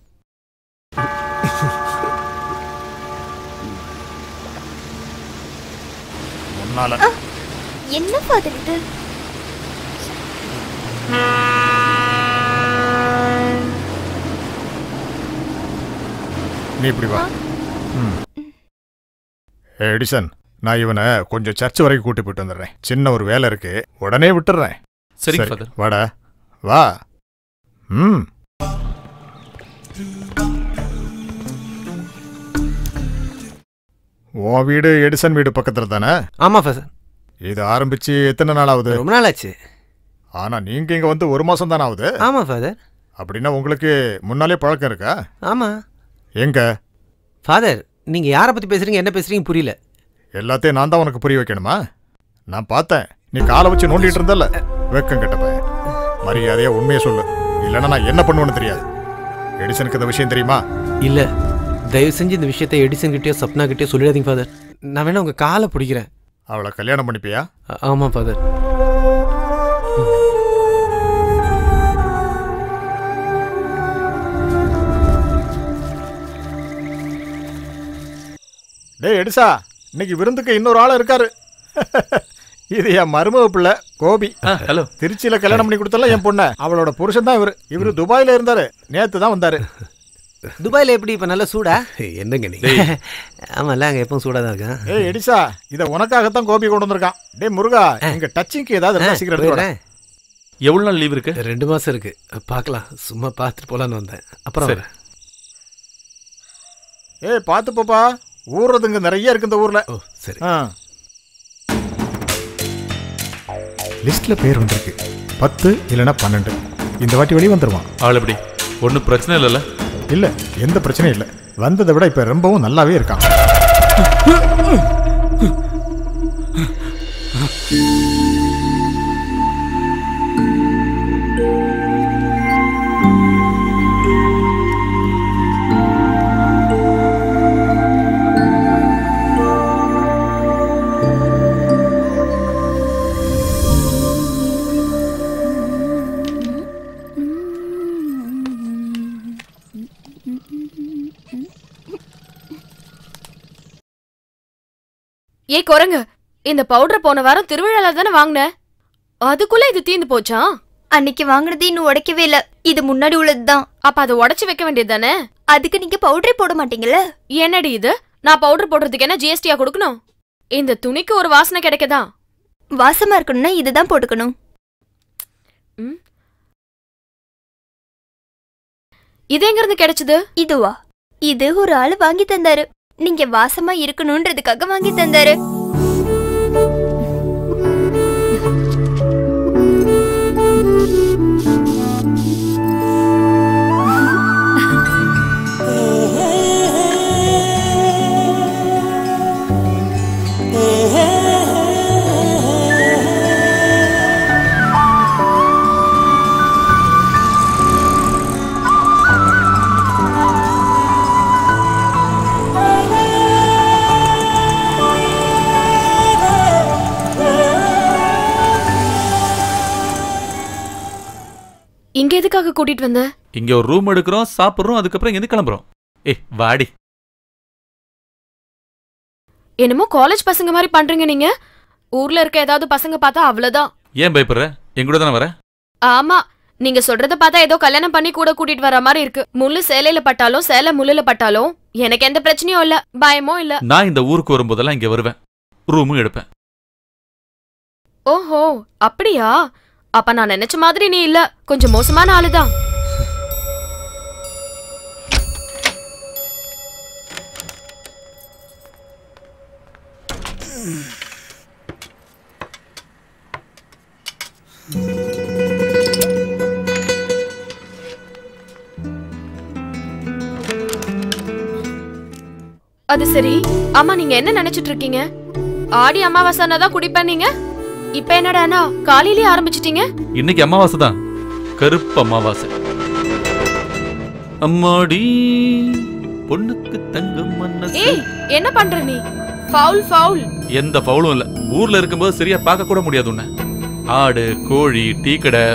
முன்னால என்ன ஃபாதர் இது நீ இப்படி வா ம். ஏ, எடிசன் நான் இவனை கொஞ்சம் சர்ச் வரைக்கும் கூட்டி போயிட்டு வந்துடுறேன் சின்ன ஒரு வேலை இருக்கு உடனே விட்டுறேன் சரிங்க சரி, ஃபாதர் வாடா வா ம் உன் வீடு எடிசன் வீடு பக்கத்துல தானே ஆமாம் ஃபாதர் இது ஆரம்பிச்சு எத்தனை நாள் ஆகுது ரொம்ப நாள் ஆச்சு ஆனா நீங்க இங்க வந்து ஒரு மாசம் தானே ஆகுது ஆமாம் ஃபாதர் அப்படின்னா உங்களுக்கு முன்னாலே பழக்கம் இருக்கா ஆமாம் எங்க ஃபாதர் நீங்கள் யாரை பற்றி பேசுகிறீங்க என்ன பேசுகிறீங்க புரியல எல்லாத்தையும் நான் தான் உனக்கு புரிய வைக்கணுமா நான் பார்த்தேன் நீ காலை வச்சு நோண்டிட்டு இருந்தல்ல வெக்கம் கெட்ட பையன் மரியாதையா உண்மையை சொல்லு இல்லைன்னா நான் என்ன பண்ணுவேன்னு தெரியாது எடிசனுக்கு இந்த விஷயம் தெரியுமா இல்லை தயவு செஞ்சு இந்த விஷயத்தை எடிசன் கிட்டயோ சப்னா கிட்டயோ சொல்லிடாதீங்க ஃபாதர் நான் வேணா உங்கள் காலை பிடிக்கிறேன் அவளை கல்யாணம் பண்ணிப்பியா ஆ- ஆமாம் ஃபாதர் டேய் எடிசா இன்னைக்கு விருந்துக்கு இன்னொரு ஆள் இருக்காரு இது என் மருமக பிள்ளை கோபி ஹலோ திருச்சியில கல்யாணம் பண்ணி கொடுத்தல என் பொண்ணை அவளோட புருஷன் தான் இவரு இவரு துபாயில இருந்தாரு நேத்து தான் வந்தாரு துபாயில் எப்படி இப்போ நல்லா சூடா என்னங்க நீ ஆமாம்ல அங்கே எப்பவும் சூடாக தான் இருக்கேன் ஏய் எடிசா இத உனக்காகத்தான் கோபி கொண்டு வந்திருக்கான் டேய் முருகா இங்க டச்சிங்க்கு ஏதாவது இருந்தா சீக்கிரம் எடுத்து வாடா. போயிடுறேன். எவ்வளவு நாள் லீவ் இருக்கு ரெண்டு மாதம் இருக்கு பார்க்கலாம் சும்மா பார்த்துட்டு போகலான்னு வந்தேன் அப்புறம் சரி. வரேன். ஏய் பார்த்து போப்பா ஊர்றதுங்க நிறைய இருக்கு இந்த ஊர்ல ஓ சரி ஆ லிஸ்ட்ல பேர் வந்திருக்கு பத்து இல்லைன்னா பன்னெண்டு இந்த வாட்டி வெளியே வந்துருவான் ஆள் எப்படி ஒன்றும் பிரச்சனை இல்லைல்ல இல்ல எந்த பிரச்சனையும் இல்ல வந்ததை விட இப்ப ரொம்பவும் நல்லாவே இருக்கான் ஏ குரங்கு இந்த பவுடர் போன வாரம் திருவிழால தானே வாங்கின அதுக்குள்ள இது தீந்து போச்சா அன்னைக்கு வாங்குனது இன்னும் உடைக்கவே இல்ல இது முன்னாடி உள்ளதுதான் அப்ப அதை உடைச்சு வைக்க வேண்டியது தானே அதுக்கு நீங்க பவுடரே போட மாட்டீங்கல்ல என்னடி இது நான் பவுடர் போடுறதுக்கு என்ன ஜிஎஸ்டியா கொடுக்கணும் இந்த துணிக்கு ஒரு வாசனை கிடைக்கதா வாசமா இருக்கணும்னா இதுதான் போட்டுக்கணும் இது எங்க இருந்து கிடைச்சது இதுவா இது ஒரு ஆளு வாங்கி தந்தாரு நீங்க வாசமா இருக்கணும்ன்றதுக்காக வாங்கி தந்தாரு இங்க எதுக்காக கூட்டிட்டு வந்த இங்க ஒரு ரூம் எடுக்கிறோம் சாப்பிடுறோம் அதுக்கப்புறம் எது கிளம்புறோம் ஏ வாடி என்னமோ காலேஜ் பசங்க மாதிரி பண்றீங்க நீங்க ஊர்ல இருக்க ஏதாவது பசங்க பார்த்தா அவ்வளவுதான் ஏன் பயப்படுற என் கூட தானே வர ஆமா நீங்க சொல்றத பார்த்தா ஏதோ கல்யாணம் பண்ணி கூட கூட்டிட்டு வர மாதிரி இருக்கு முள்ளு சேலையில பட்டாலும் சேலை முள்ளுல பட்டாலும் எனக்கு எந்த பிரச்சனையும் இல்ல பயமும் இல்ல நான் இந்த ஊருக்கு வரும்போதெல்லாம் இங்க வருவேன் ரூமும் எடுப்பேன் ஓஹோ அப்படியா அப்ப நான் நினைச்ச மாதிரி நீ இல்ல கொஞ்சம் மோசமான ஆளுதான் அது சரி ஆமா நீங்க என்ன நினைச்சிட்டு இருக்கீங்க ஆடி அமாவாசைனா தான் குடிப்பேன் நீங்க இப்ப என்னடானா காலையிலேயே ஆரம்பிச்சிட்டீங்க இன்னைக்கு அமாவாசை தான் கருப்பு அமாவாசை அம்மாடி பொண்ணுக்கு தங்கம் மனசு ஏய் என்ன பண்ற நீ ஃபவுல் ஃபவுல் எந்த ஃபவுலும் இல்ல ஊர்ல இருக்கும்போது சரியா பார்க்க கூட முடியாது உன்னை ஆடு கோழி டீ கடை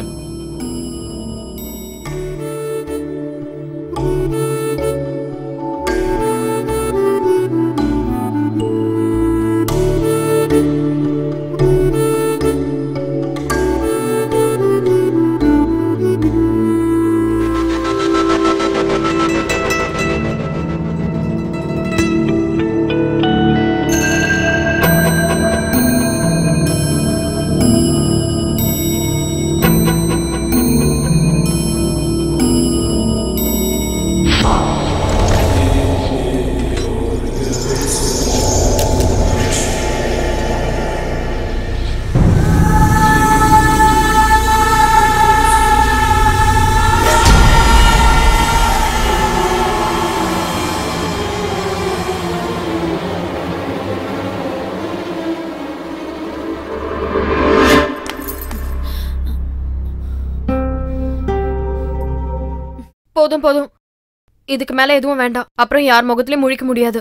போதும் போதும் இதுக்கு மேல எதுவும் வேண்டாம் அப்புறம் யார் முகத்திலயும் முழிக்க முடியாது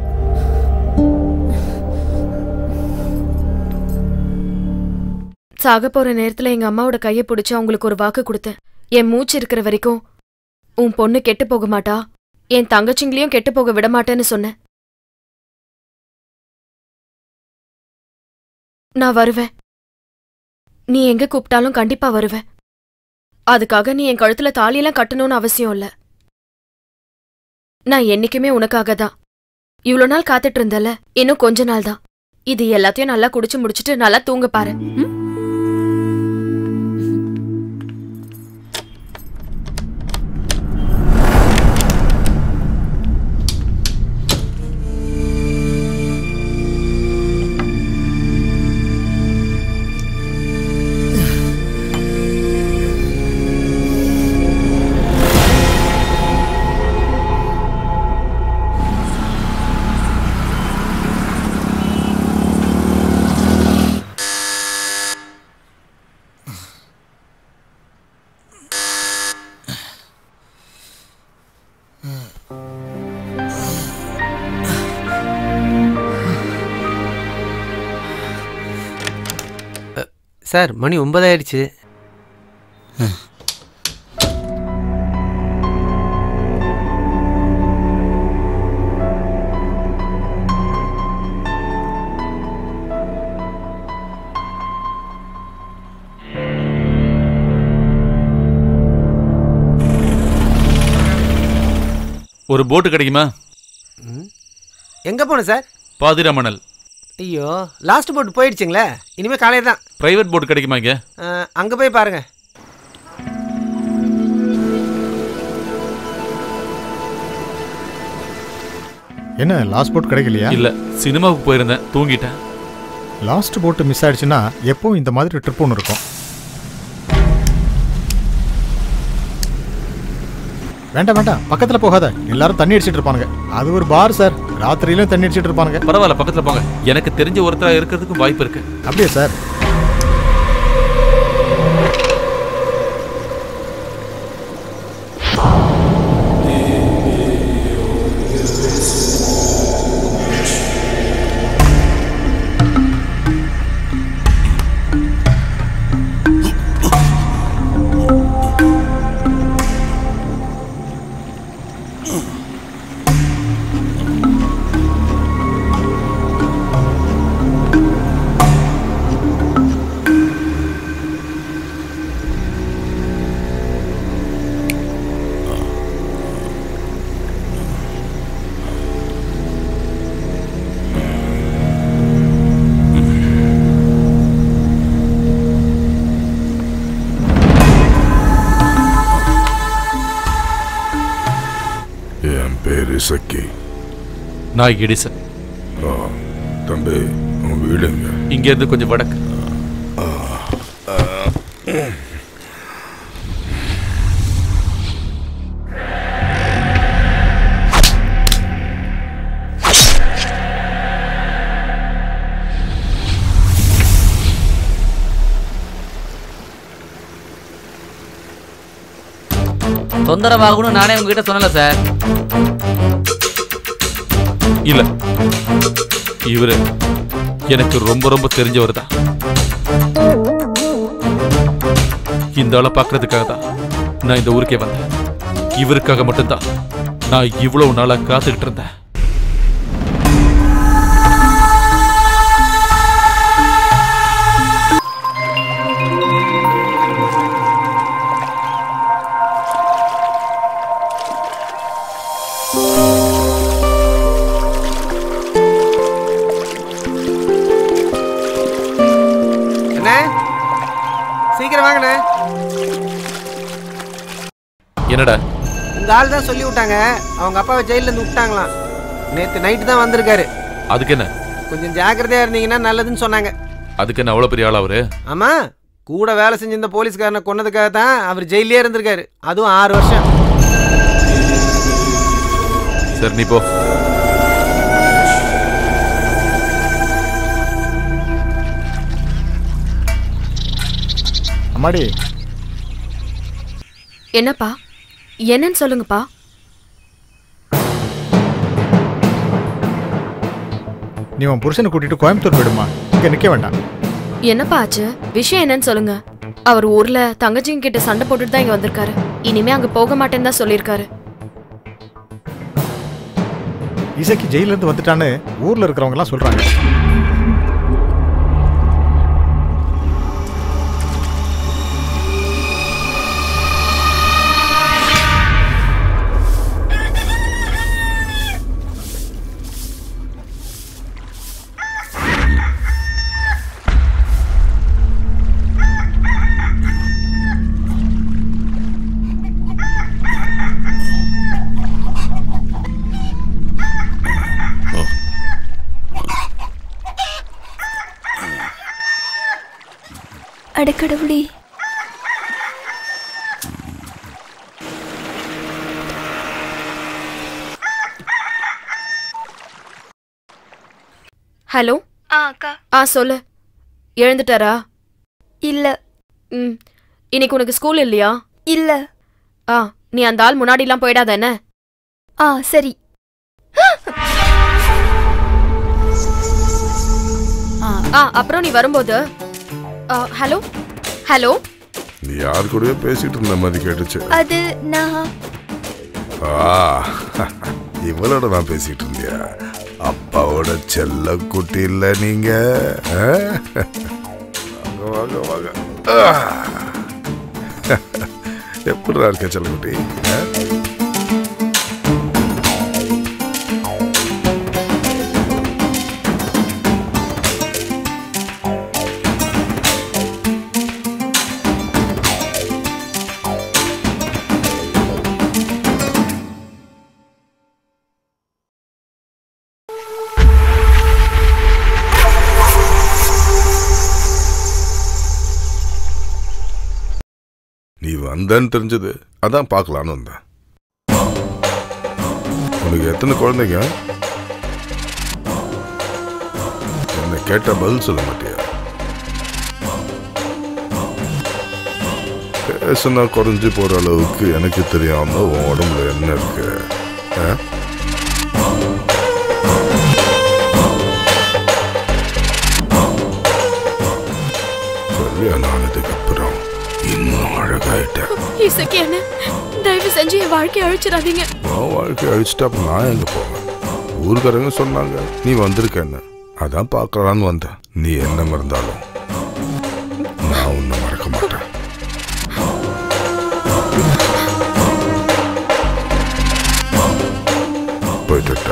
சாக போற நேரத்துல எங்க அம்மாவோட கையை பிடிச்சு அவங்களுக்கு ஒரு வாக்கு கொடுத்தேன் என் மூச்சு இருக்கிற வரைக்கும் உன் பொண்ணு கெட்டு போக மாட்டா என் தங்கச்சிங்களையும் கெட்டு போக விட மாட்டேன்னு சொன்னேன் நான் வருவேன் நீ எங்க கூப்பிட்டாலும் கண்டிப்பா வருவேன் அதுக்காக நீ என் கழுத்துல தாலியெல்லாம் கட்டணும்னு அவசியம் இல்ல நான் என்னைக்குமே உனக்காக தான் இவ்வளோ நாள் காத்துட்டு இருந்தல இன்னும் கொஞ்ச நாள் தான் இது எல்லாத்தையும் நல்லா குடிச்சு முடிச்சிட்டு நல்லா தூங்க பாரு ம்? சார் மணி ஒன்பதாயிடுச்சு ஒரு போட்டு கிடைக்குமா எங்கே போகணும் சார் பாதிராமணல் ஐயோ லாஸ்ட் போட் போயிடுச்சுங்களே இனிமேல் காலையில் தான் பிரைவேட் போட் கிடைக்குமா இங்க அங்கே போய் பாருங்க என்ன லாஸ்ட் போட் கிடைக்கலையா இல்ல சினிமாவுக்கு போயிருந்தேன் தூங்கிட்டேன் லாஸ்ட் போட்டு மிஸ் ஆயிடுச்சுன்னா எப்பவும் இந்த மாதிரி ட்ரிப் ஒன்று இருக்கும் வேண்டாம் வேண்டாம் பக்கத்தில் போகாத எல்லாரும் தண்ணி அடிச்சிட்டு இருப்பானுங்க அது ஒரு பார் சார் ராத்திரியிலும் தண்ணி அடிச்சிட்டு இருப்பானுங்க பரவாயில்ல பக்கத்துல போங்க எனக்கு தெரிஞ்ச ஒருத்தரா இருக்கிறதுக்கும் வாய்ப்பு இருக்கு அப்படியே சார் என் பேரு சக்கி நான் எடிசன் ஆ, தம்பி உன் வீடுங்க இங்க இருந்து கொஞ்சம் வடக்கு தொந்தரவாகணும்னு நானே உங்ககிட்ட சொன்னல சார் இல்ல இவரு எனக்கு ரொம்ப ரொம்ப தெரிஞ்சவர் தான் இந்த ஆளை பார்க்கறதுக்காக தான் நான் இந்த ஊருக்கே வந்தேன் இவருக்காக மட்டும்தான் நான் இவ்வளவு நாளா காத்துக்கிட்டு இருந்தேன் என்ன சீக்கிரம் வாங்கண்ணே என்னடா இந்த ஆள் தான் சொல்லி விட்டாங்க அவங்க அப்பாவை ஜெயில்ல இருந்து விட்டாங்களாம் நேற்று நைட்டு தான் வந்திருக்காரு அதுக்கு என்ன கொஞ்சம் ஜாக்கிரதையா இருந்தீங்கன்னா நல்லதுன்னு சொன்னாங்க அதுக்கு என்ன அவ்வளவு பெரிய ஆளா அவரு ஆமா கூட வேலை செஞ்ச இந்த போலீஸ்காரனை கொன்னதுக்காக தான் அவர் ஜெயிலே இருந்திருக்காரு அதுவும் ஆறு வருஷம் சரி நீ போ அம்மாடி என்னப்பா என்னன்னு சொல்லுங்கப்பா நீ உன் புருஷனை கூட்டிட்டு கோயம்புத்தூர் போயிடுமா இங்க நிக்க வேண்டாம் என்னப்பா ஆச்சு விஷயம் என்னன்னு சொல்லுங்க அவர் ஊர்ல தங்கச்சிங்க கிட்ட சண்டை போட்டுட்டு தான் இங்க வந்திருக்காரு இனிமே அங்க போக மாட்டேன்னு தான் சொல்லியிருக்காரு இசைக்கு ஜெயில இருந்து வந்துட்டான்னு ஊர்ல இருக்கிறவங்க எல்லாம் சொல்றாங்க அடக்கடவுளே ஹலோ ஆ அக்கா ஆ சொல்லு எழுந்துட்டாரா இல்ல ம் இன்னைக்கு உனக்கு ஸ்கூல் இல்லையா இல்ல ஆ நீ அந்த ஆள் முன்னாடிலாம் போயிடாத என்ன ஆ சரி ஆ அப்புறம் நீ வரும்போது ஆ, ஹலோ ஹலோ நீ யார் கூடயோ பேசிட்டு இருந்த மாதிரி கேட்டுச்சு அது நான் ஆ, இவளோட நான் பேசிட்டு இருந்தியா அப்பாவோட செல்ல குட்டி இல்ல நீங்க ஆ? வாங்க வாங்க வாங்க ஆ. எப்படிடா இருக்க செல்லக்குட்டி ஆ? நீ வந்தேன்னு தெரிஞ்சது அதான் பார்க்கலான்னு வந்தேன் உனக்கு எத்தனை குழந்தைங்க என்ன கேட்ட பதில் சொல்ல மாட்டியா பேசுனா குறைஞ்சு போற அளவுக்கு எனக்கு தெரியாம உன் உடம்புல என்ன இருக்கு ஆ? கல்யாணம் ஆனதுக்கு அப்புறம் இன்னும் அழகாயிட்டேன் இசக்கி என்ன தயவு செஞ்சு என் வாழ்க்கையை அழிச்சிடாதீங்க உன் வாழ்க்கை அழிச்சிட்டு அப்புறம் நான் எங்க போவேன் ஊருக்காரங்க சொன்னாங்க நீ வந்திருக்கேன்னு அதான் பார்க்கலான்னு வந்தேன் நீ என்ன மறந்தாலும் நான் உன்னை மறக்க மாட்டேன் போயிட்டு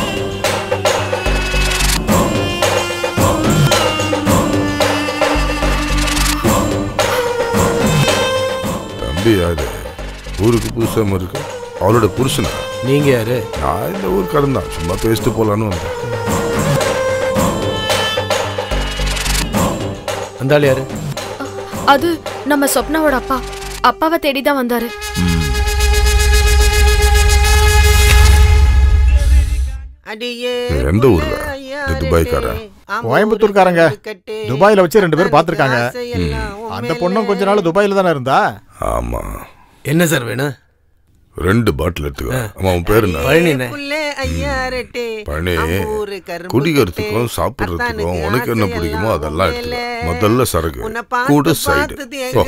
தம்பி யாரு ஊருக்கு புதுசாம இருக்கு அவளோட புருஷனா நீங்க யாரு நான் இந்த ஊருக்காரன் தான் சும்மா பேசிட்டு போலான்னு வந்தேன் அந்த ஆள் யாரு அது நம்ம சொப்னாவோட அப்பா அப்பாவை தேடி தான் வந்தாரு எந்த ஊர்ல இந்த துபாய்க்காரன் கோயம்புத்தூர்காரங்க துபாயில வச்சு ரெண்டு பேரும் பார்த்திருக்காங்க அந்த பொண்ணும் கொஞ்ச நாள் துபாயில தானே இருந்தா ஆமா என்ன சார் வேணும் ரெண்டு பாட்டில் எடுத்துக்கோ ஆமா உன் பேரு என்ன பழனிண்ணே பழனி குடிக்கிறதுக்கும் சாப்பிடுறதுக்கும் உனக்கு என்ன பிடிக்குமோ அதெல்லாம் எடுத்துக்கோ முதல்ல சரக்கு கூட சைடு போ.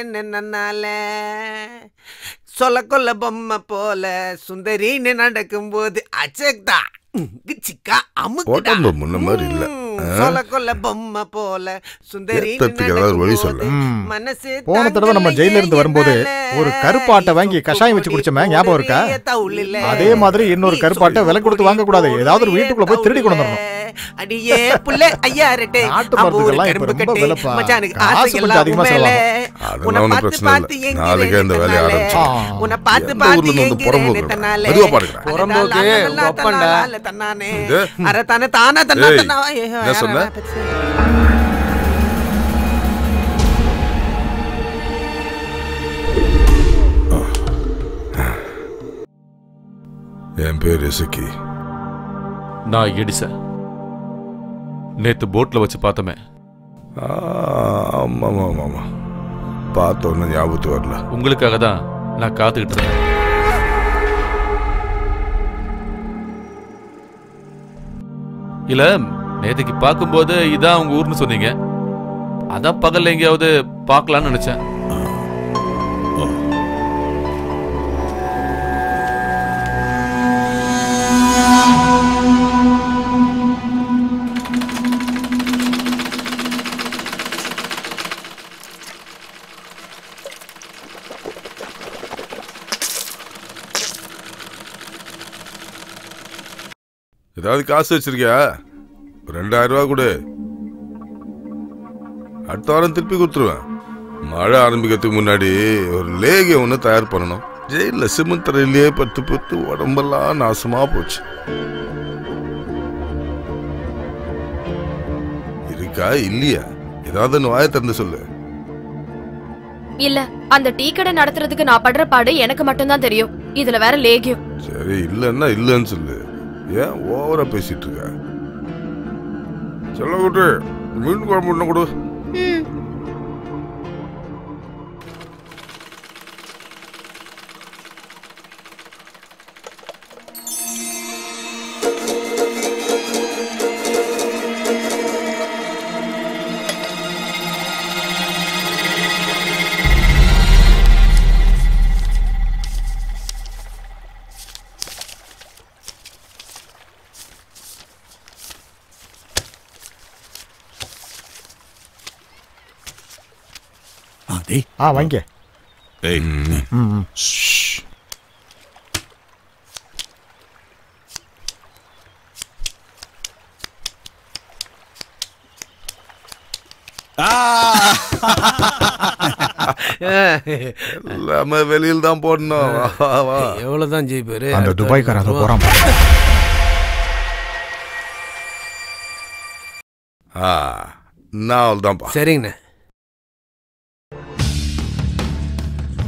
சொல்ல கொல்ல பொம்மை போல சுந்தரின்னு நடக்கும்போது அச்சக்தா சிக்கா அமுக்குடா உடம்பு முன்ன மாதிரி இல்ல ஆ? சொல்ல கொல்ல பொம்மை போல சுந்தரி ஏத்தத்துக்கு ஏதாவது வழி சொல்லு. மனசு போன தடவை நம்ம ஜெயில இருந்து வரும்போது ஒரு கருப்பாட்டை வாங்கி கஷாயம் வச்சு குடிச்சோமே ஞாபகம் இருக்கா அதே மாதிரி இன்னொரு கருப்பாட்டை விலை கொடுத்து வாங்க கூடாது ஏதாவது ஒரு வீட்டுக்குள்ள போய் திருடி கொண்டு வந்துடணும் அடியே புள்ள ஐயா ரெட்டே நாட்டு மருந்துகள்லாம் இப்ப ரொம்ப விலைப்பா. மச்சானுக்கு காசு ஆசை கொஞ்சம் எல்லாம் அதிகமா உன் மேல. அதெல்லாம் உன்னை ஒண்ணும் பார்த்து பிரச்சனை பார்த்து இல்ல. எங்கிறேன் நாளைக்கே இந்த வேலையை தன்னாலே. ஆரம்பிச்சிடலாம். உன்னை பார்த்து எந்த பார்த்து ஊர்ல இருந்து எங்கிறேன் புறம்போக்கு தன்னாலே. மெதுவா பாருங்க. புறம்போக்கு அடடா, உங்க லா, அப்பன்டா. லா, லா, தன்னானே. இது? அட, தானே, தானா, தன்னா, ஏய், தன்னா. ஐயோ, என்ன யாரா, சொன்ன? யாரா, என் பேர் இசக்கி நான் எடிச நேத்து போட்ல வச்சு பார்த்தமே ஆ, ஆமா ஆமா ஆமா, ஆமா பார்த்த ஒன்றும் ஞாபகத்து வரல உங்களுக்காக தான் நான் காத்துக்கிட்டு இருந்தேன் இல்ல நேத்துக்கு பார்க்கும்போது இதான் உங்க ஊர்னு சொன்னீங்க அதான் பகல்ல எங்கேயாவது பார்க்கலாம்னு நினைச்சேன் ஏதாவது காசு வச்சிருக்கியா ஒரு ரெண்டாயிரம் ரூபா கொடு அடுத்த வாரம் திருப்பி கொடுத்துருவேன் மழை ஆரம்பிக்கிறதுக்கு முன்னாடி ஒரு லேகியம் ஒன்று தயார் பண்ணணும் ஜெயிலில் சிமெண்ட் தரையிலேயே பத்து பத்து உடம்பெல்லாம் நாசமா போச்சு இருக்கா இல்லையா ஏதாவது ஒன்று வாயை திறந்து சொல்லு இல்ல அந்த டீ கடை நடத்துறதுக்கு நான் படுற பாடு எனக்கு மட்டும்தான் தெரியும் இதுல வேற லேகியம் சரி இல்லைன்னா இல்லைன்னு சொல்லு ஏன் ஓவரா பேசிட்டு இருக்க சொல்ல கூட்டு மீன் குழம்பு ஒண்ணு கொடு ம் ஆ வாங்க ம். ம் எல்லாமே வெளியில் தான் போடணும் வா, வா, வா. எவ்வளவுதான் ஜெயிப்பாரு அந்த துபாய்க்காரன் அதை போறான் ஆ நான் அவள் தான்ப்பா சரிங்கண்ணே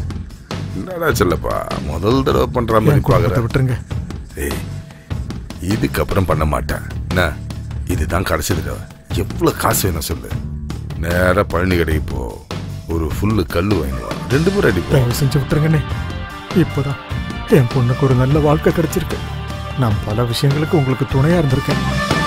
என்னடா சொல்லப்பா முதல் தடவை பண்ற மாதிரி என் குடும்பத்தை பாக்குறேன் விட்டுருங்க ஏய் இதுக்கப்புறம் பண்ண மாட்டேன் என்ன இதுதான் கடைசி தடவை எவ்வளவு காசு வேணும் சொல்லு நேரா பழனி கடைக்கு போ ஒரு ஃபுல்லு கல் வாங்கிடுவா ரெண்டு பேரும் அடிப்போம் தயவு செஞ்சு விட்டுருங்கண்ணே இப்போதான் என் பொண்ணுக்கு ஒரு நல்ல வாழ்க்கை கிடைச்சிருக்கு நான் பல விஷயங்களுக்கு உங்களுக்கு துணையா இருந்திருக்கேன்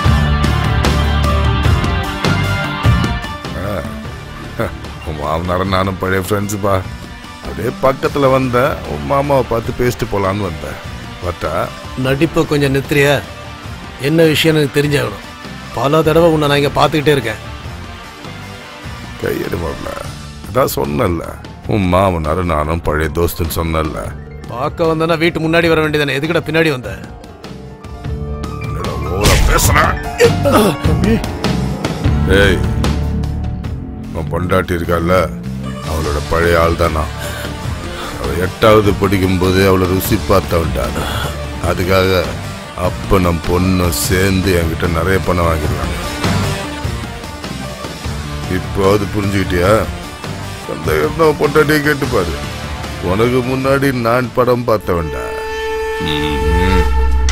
உன் மாமனாரும் நானும் பழைய ஃப்ரெண்ட்ஸுப்பா அப்படியே பக்கத்துல வந்தேன் உன் மாமாவை பார்த்து பேசிட்டு போலான்னு வந்தேன் பார்த்தா நடிப்பை கொஞ்சம் நிறுத்துறியா என்ன விஷயம்னு எனக்கு தெரிஞ்சாகணும் பல தடவை உன்னை நான் இங்கே பார்த்துக்கிட்டே இருக்கேன் கையெடு மாப்ள அதான் சொன்னேன்ல உன் மாமனாரும் நானும் பழைய தோஸ்துன்னு சொன்னேன்ல பார்க்க வந்தேன்னா வீட்டு முன்னாடி வர வேண்டியதானே எதுக்கிட்ட பின்னாடி வந்த என்னடா ஓவரா பேசுறேன் ஏய் உன் பொண்டாட்டி இருக்கால அவளோட பழைய ஆள் தானா அவள் எட்டாவது படிக்கும்போது அவளை ருசி பார்த்தவன்டான் அதுக்காக அப்ப நம் பொண்ணும் சேர்ந்து என்கிட்ட நிறைய பணம் வாங்கிருக்காங்க இப்போ அது புரிஞ்சுக்கிட்டியா சந்தேகம் தான் உன் பொண்டாட்டியை கேட்டு பாரு உனக்கு முன்னாடி நான் படம் பார்த்தவன்டா ம்.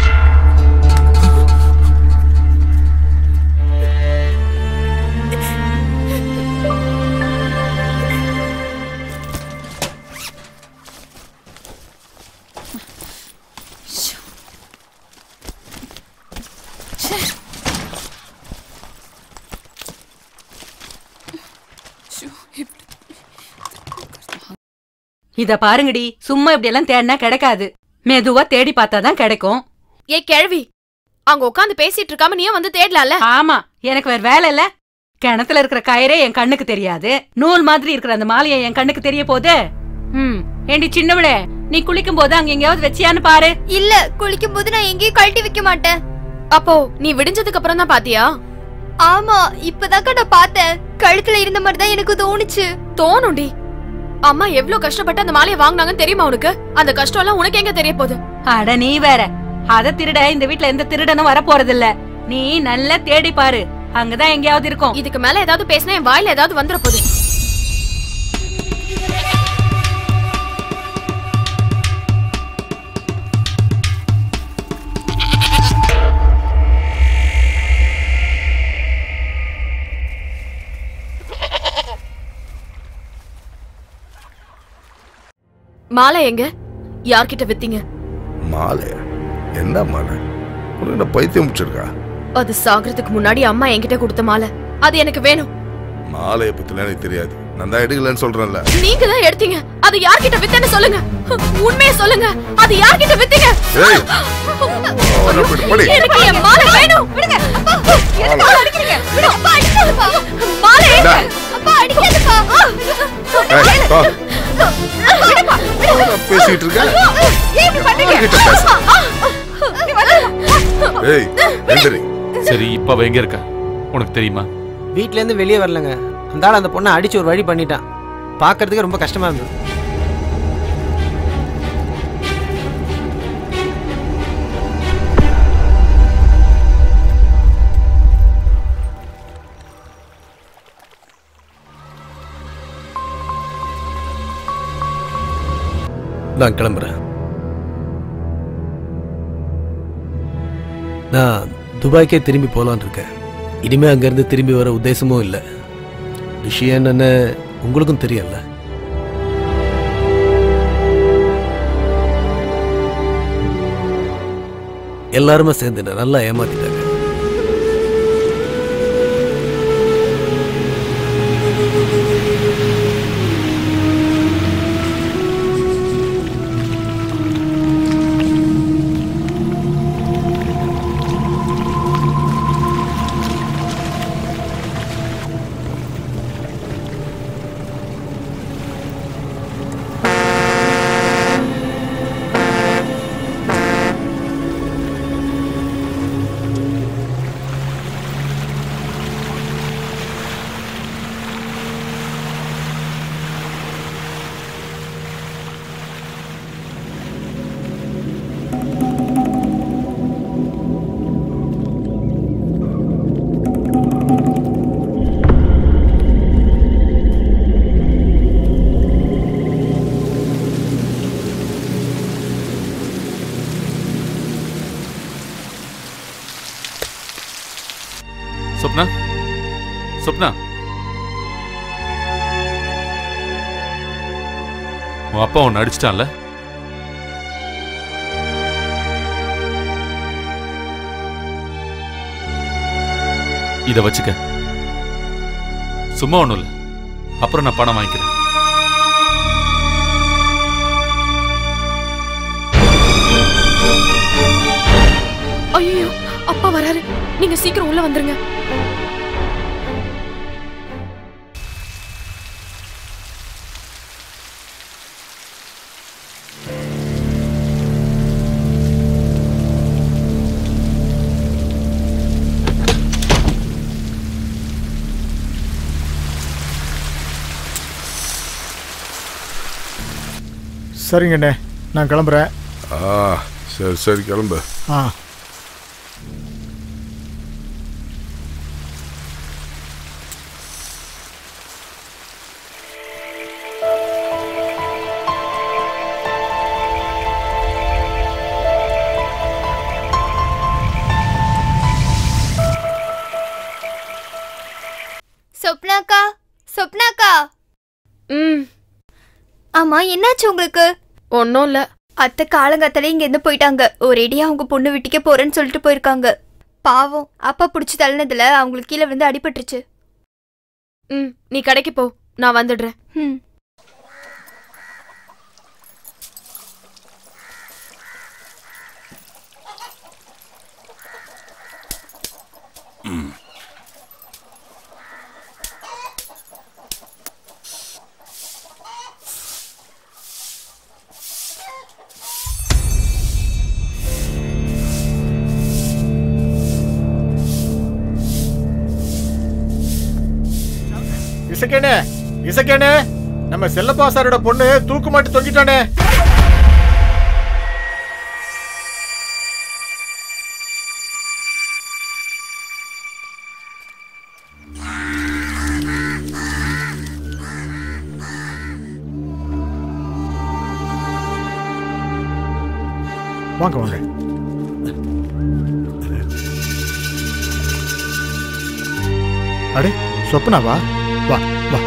இத பாருங்கடி சும்மா இப்படி எல்லாம் தேடினா கிடைக்காது மெதுவா தேடி பார்த்தாதான் கிடைக்கும் ஏ கிழவி அங்க உட்காந்து பேசிட்டு இருக்காம நீயும் வந்து தேடலாம்ல ஆமா எனக்கு வேற வேலை இல்ல கிணத்துல இருக்கிற கயிறே என் கண்ணுக்கு தெரியாது நூல் மாதிரி இருக்கிற அந்த மாலையை என் கண்ணுக்கு தெரிய போகுது ம் ஏண்டி சின்னவளே நீ குளிக்கும் போது அங்க எங்கேயாவது வச்சியான்னு பாரு இல்ல குளிக்கும் போது நான் எங்கேயும் கழட்டி வைக்க மாட்டேன் அப்போ நீ விடிஞ்சதுக்கு அப்புறம் தான் பாத்தியா ஆமா இப்பதாக்கா நான் பார்த்தேன் கழுத்துல இருந்த மாதிரி தான் எனக்கு தோணுச்சு தோணும்டி அம்மா எவ்வளவு கஷ்டப்பட்டு அந்த மாலையை வாங்குனாங்கன்னு தெரியுமா உனக்கு அந்த கஷ்டம் எல்லாம் உனக்கு எங்க தெரிய போகுது அட நீ வேற அத திருட இந்த வீட்ல எந்த திருடனும் வர போறது இல்ல நீ நல்லா தேடி பாரு அங்கதான் எங்கேயாவது இருக்கும் இதுக்கு மேல ஏதாவது பேசினா என் வாயில ஏதாவது வந்துட போகுது மாலை எங்க யார்கிட்ட வித்தீங்க மாலை என்ன மாலை உனக்கு என்ன பைத்தியம் முடிச்சிருக்கா அது சாகிறதுக்கு முன்னாடி அம்மா என்கிட்ட கொடுத்த மாலை அது எனக்கு வேணும் மாலையை பத்திலாம் எனக்கு தெரியாது நான் தான் எடுக்கலன்னு சொல்றேன்ல நீங்க தான் எடுத்தீங்க அது யார்கிட்ட வித்தேன்னு சொல்லுங்க உண்மையை சொல்லுங்க அது யார்கிட்ட வித்தீங்க ஏய் அவனை போய் படி. எனக்கு என் மாலை வேணும் விடுங்க அப்பா எதுக்கு அவளை அடிக்கிறீங்க விடு அப்பா அடிக்காதப்பா மாலை இந்தா. அப்பா அடிக்காதப்பா ஏய், வா. என்ன பேசிட்டு இருக்க யார்கிட்ட பேச? ஏய் எந்திரி சரி இப்ப அவ எங்க இருக்கா உனக்கு தெரியுமா வீட்ல இருந்து வெளியே வரலங்க அந்த ஆள் அந்த பொண்ணை அடிச்சு ஒரு வழி பண்ணிட்டான் பார்க்கறதுக்கு ரொம்ப கஷ்டமா இருந்தது நான் கிளம்புறேன் நான் துபாய்க்கே திரும்பி போகலான்னு இருக்கேன் இனிமே அங்கேருந்து திரும்பி வர உத்தேசமும் இல்லை விஷயம் என்னன்னு உங்களுக்கும் தெரியல எல்லாருமே சேர்ந்து என்னை நல்லா ஏமாத்திட்டாங்க சொப்னா உன் அப்பா உன்னை அடிச்சிட்டான்ல இத வச்சுக்க சும்மா ஒண்ணும் இல்ல அப்புறம் நான் பணம் வாங்கிக்கிறேன் ஐயோ அப்பா வராரு நீங்க சீக்கிரம் உள்ள வந்துருங்க சரிங்கண்ணே நான் கிளம்புறேன் ஆ சரி சரி கிளம்பு ஆ சொப்னாக்கா சொப்னாக்கா ம் ஆமா என்னாச்சு உங்களுக்கு ஒன்றும் இல்ல அத்தை காலங்காத்தாலே இங்க இருந்து போயிட்டாங்க ஒரேடியா அவங்க பொண்ணு வீட்டுக்கே போறேன்னு சொல்லிட்டு போயிருக்காங்க பாவம் அப்பா புடிச்சு தள்ளினதுல அவங்களுக்கு கீழே விழுந்து அடிபட்டுருச்சு ம் நீ கடைக்கு போ நான் வந்துடுறேன் ம் இசக்கேனே இசக்கேனே நம்ம செல்லப்பா சாரோட பொண்ணு தூக்கு மாட்டி தொங்கிட்டானே வாங்க வாங்க அடே சொப்பனாவா வா வா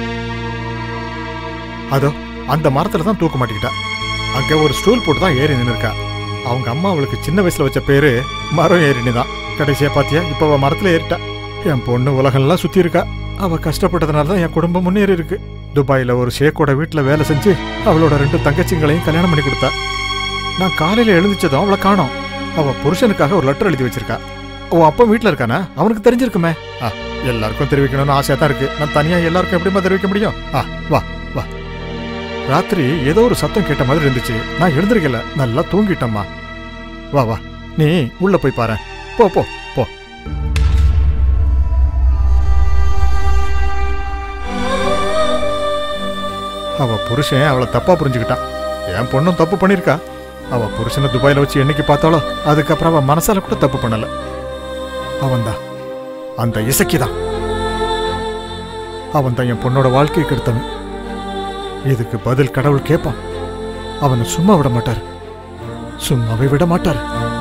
அதோ அந்த மரத்துல தான் தூக்க மாட்டிக்கிட்டா அங்க ஒரு ஸ்டூல் போட்டு தான் ஏறி நின்னுருக்கா அவங்க அம்மா அவளுக்கு சின்ன வயசுல வச்ச பேரு மரம் ஏறினி தான் கடைசியா பாத்தியா இப்ப அவ மரத்துல ஏறிட்டா என் பொண்ணு உலகம்லாம் சுத்தி இருக்கா அவ கஷ்டப்பட்டதுனால தான் என் குடும்பம் முன்னேறி இருக்கு துபாயில ஒரு ஷேக்கோட வீட்டுல வேலை செஞ்சு அவளோட ரெண்டு தங்கச்சிங்களையும் கல்யாணம் பண்ணி கொடுத்தா நான் காலையில எழுந்திச்சதும் அவளை காணோம் அவ புருஷனுக்காக ஒரு லெட்டர் எழுதி வச்சிருக்கா உன் அப்பா வீட்ல இருக்கானா அவனுக்கு தெரிஞ்சிருக்குமே ஆ எல்லாருக்கும் தெரிவிக்கணும்னு ஆசையா தான் இருக்கு நான் தனியா எல்லாருக்கும் எப்படிமா தெரிவிக்க முடியும் ஆ வா வா ராத்திரி ஏதோ ஒரு சத்தம் கேட்ட மாதிரி இருந்துச்சு நான் எழுந்திருக்கல நல்லா தூங்கிட்டேம்மா வா வா நீ உள்ள போய் பாரு போ போ போ அவ புருஷன் அவளை தப்பா புரிஞ்சுக்கிட்டான் என் பொண்ணும் தப்பு பண்ணிருக்கா அவ புருஷனை துபாயில வச்சு என்னைக்கு பார்த்தாலோ அதுக்கப்புறம் அவ மனசால கூட தப்பு பண்ணல அவன்தான் அந்த இசக்கிதான் அவன் தான் என் பொண்ணோட வாழ்க்கையை கெடுத்தவன் இதுக்கு பதில் கடவுள் கேட்பான் அவனை சும்மா விட மாட்டார் சும்மாவே விட மாட்டார்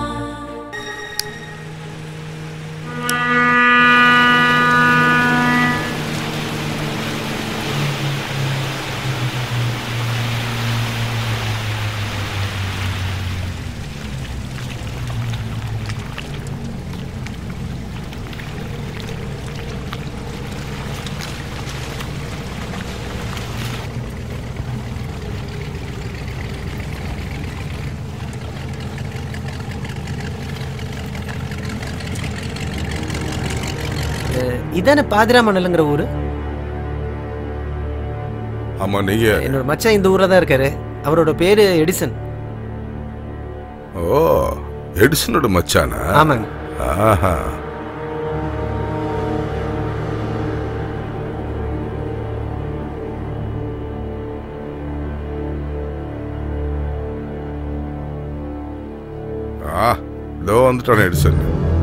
அஹ், இதானே பாதிராமணலுங்கிற ஊரு ஆமா நீங்க என்னோட மச்சான் இந்த ஊர்ல தான் இருக்காரு அவரோட பேரு எடிசன் ஓ எடிசனோட மச்சானா ஆமாங்க ஆஹா ஆ இதோ வந்துட்டானே எடிசன்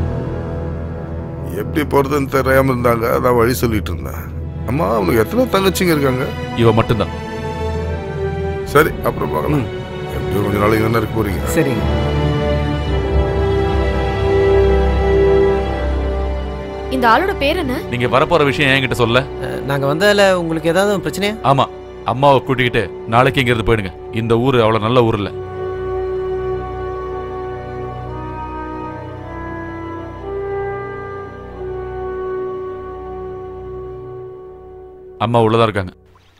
எப்படி போறதுன்னு தெரியாம இருந்தாங்க அதான் வழி சொல்லிட்டு இருந்தேன் அம்மா அவனுக்கு எத்தனை தங்கச்சிங்க இருக்காங்க இவ மட்டும்தான் சரி அப்புறம் பார்க்கலாம் எப்படியும் கொஞ்ச நாளைக்கு தானே இருக்க போறீங்க சரிங்க இந்த ஆளோட பேர் என்ன நீங்க வரப்போற விஷயம் என்கிட்ட சொல்ல நாங்க வந்ததுல உங்களுக்கு ஏதாவது பிரச்சனையா ஆமா அம்மாவை கூட்டிக்கிட்டு நாளைக்கு இங்க இருந்து போயிடுங்க இந்த ஊரு அவ்வளவு நல்ல ஊர் இல்ல அம்மா உள்ளதா இருக்காங்க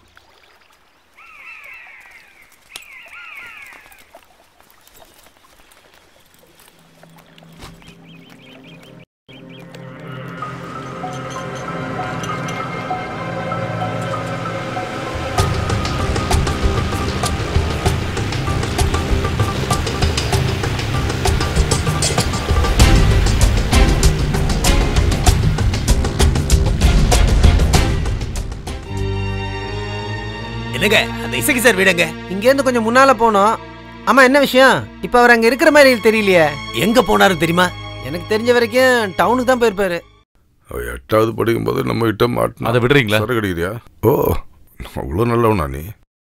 என்னங்க அந்த இசைக்கு சார் வீடுங்க இங்கேருந்து கொஞ்சம் முன்னால போனோம் ஆமா என்ன விஷயம் இப்ப அவர் அங்க இருக்கிற மாதிரி தெரியலையே எங்க போனாரு தெரியுமா எனக்கு தெரிஞ்ச வரைக்கும் டவுனுக்கு தான் போயிருப்பாரு அவ எட்டாவது படிக்கும்போது நம்ம கிட்ட மாட்டினா அதை விடுறீங்களா சரக்கு அடிக்கிறியா ஓ அவ்வளோ நல்லவனா நீ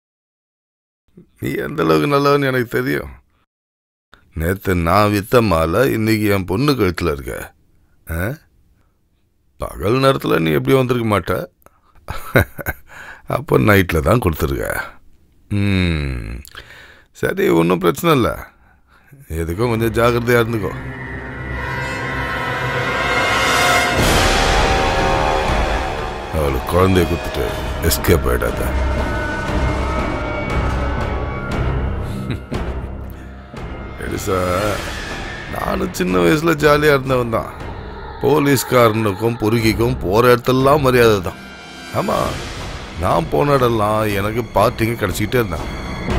நீ எந்த அளவுக்கு நல்லவன்னு எனக்கு தெரியும் நேற்று நான் வித்த மாலை இன்னைக்கு என் பொண்ணு கழுத்தில் இருக்க ஆ? பகல் நேரத்தில் நீ எப்படி வந்திருக்க மாட்ட அப்போ நைட்டில் தான் கொடுத்துருக்க ம் சரி ஒன்றும் பிரச்சனை இல்லை எதுக்கும் கொஞ்சம் ஜாக்கிரதையாக இருந்துக்கோ அவளுக்கு குழந்தைய கொடுத்துட்டு எஸ்கேப் ஆயிடாத எடிசா நானும் சின்ன வயசுல ஜாலியா இருந்தவன் தான் போலீஸ்காரனுக்கும் பொறுக்கிக்கும் போற இடத்துலலாம் மரியாதை தான் ஆமா நான் போன இடம்லாம் எனக்கு பார்ட்டிங்க கிடைச்சிக்கிட்டே இருந்தான்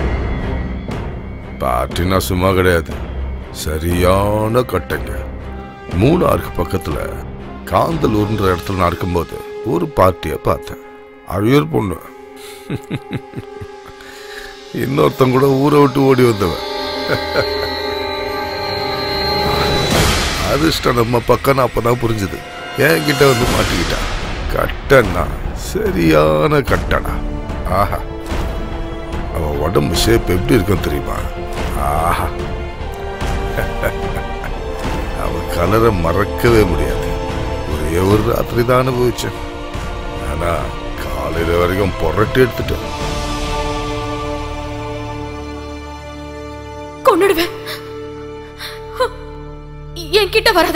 பார்ட்டினா சும்மா கிடையாது சரியான கட்டைங்க மூணாருக்கு பக்கத்துல காந்தலூர்ன்ற இடத்துல நடக்கும்போது ஒரு பார்ட்டியை பார்த்தேன் அழியூர் பொண்ணு இன்னொருத்தன் கூட ஊரை விட்டு ஓடி வந்தவன் அதிர்ஷ்டம் நம்ம பக்கம் அப்பதான் புரிஞ்சுது என்கிட்ட வந்து மாட்டிக்கிட்டான் கட்டன்னா சரியான கட்டனா ஆஹா அவ உடம்பு ஷேப் எப்படி இருக்கும் தெரியுமா ஆஹா அவ கலரை மறக்கவே முடியாது ஒரே ஒரு ராத்திரி தான் அனுபவிச்சேன் ஆனா காலையில வரைக்கும் புரட்டி எடுத்துட்டேன் கொன்னுடுவேன் என்கிட்ட வராத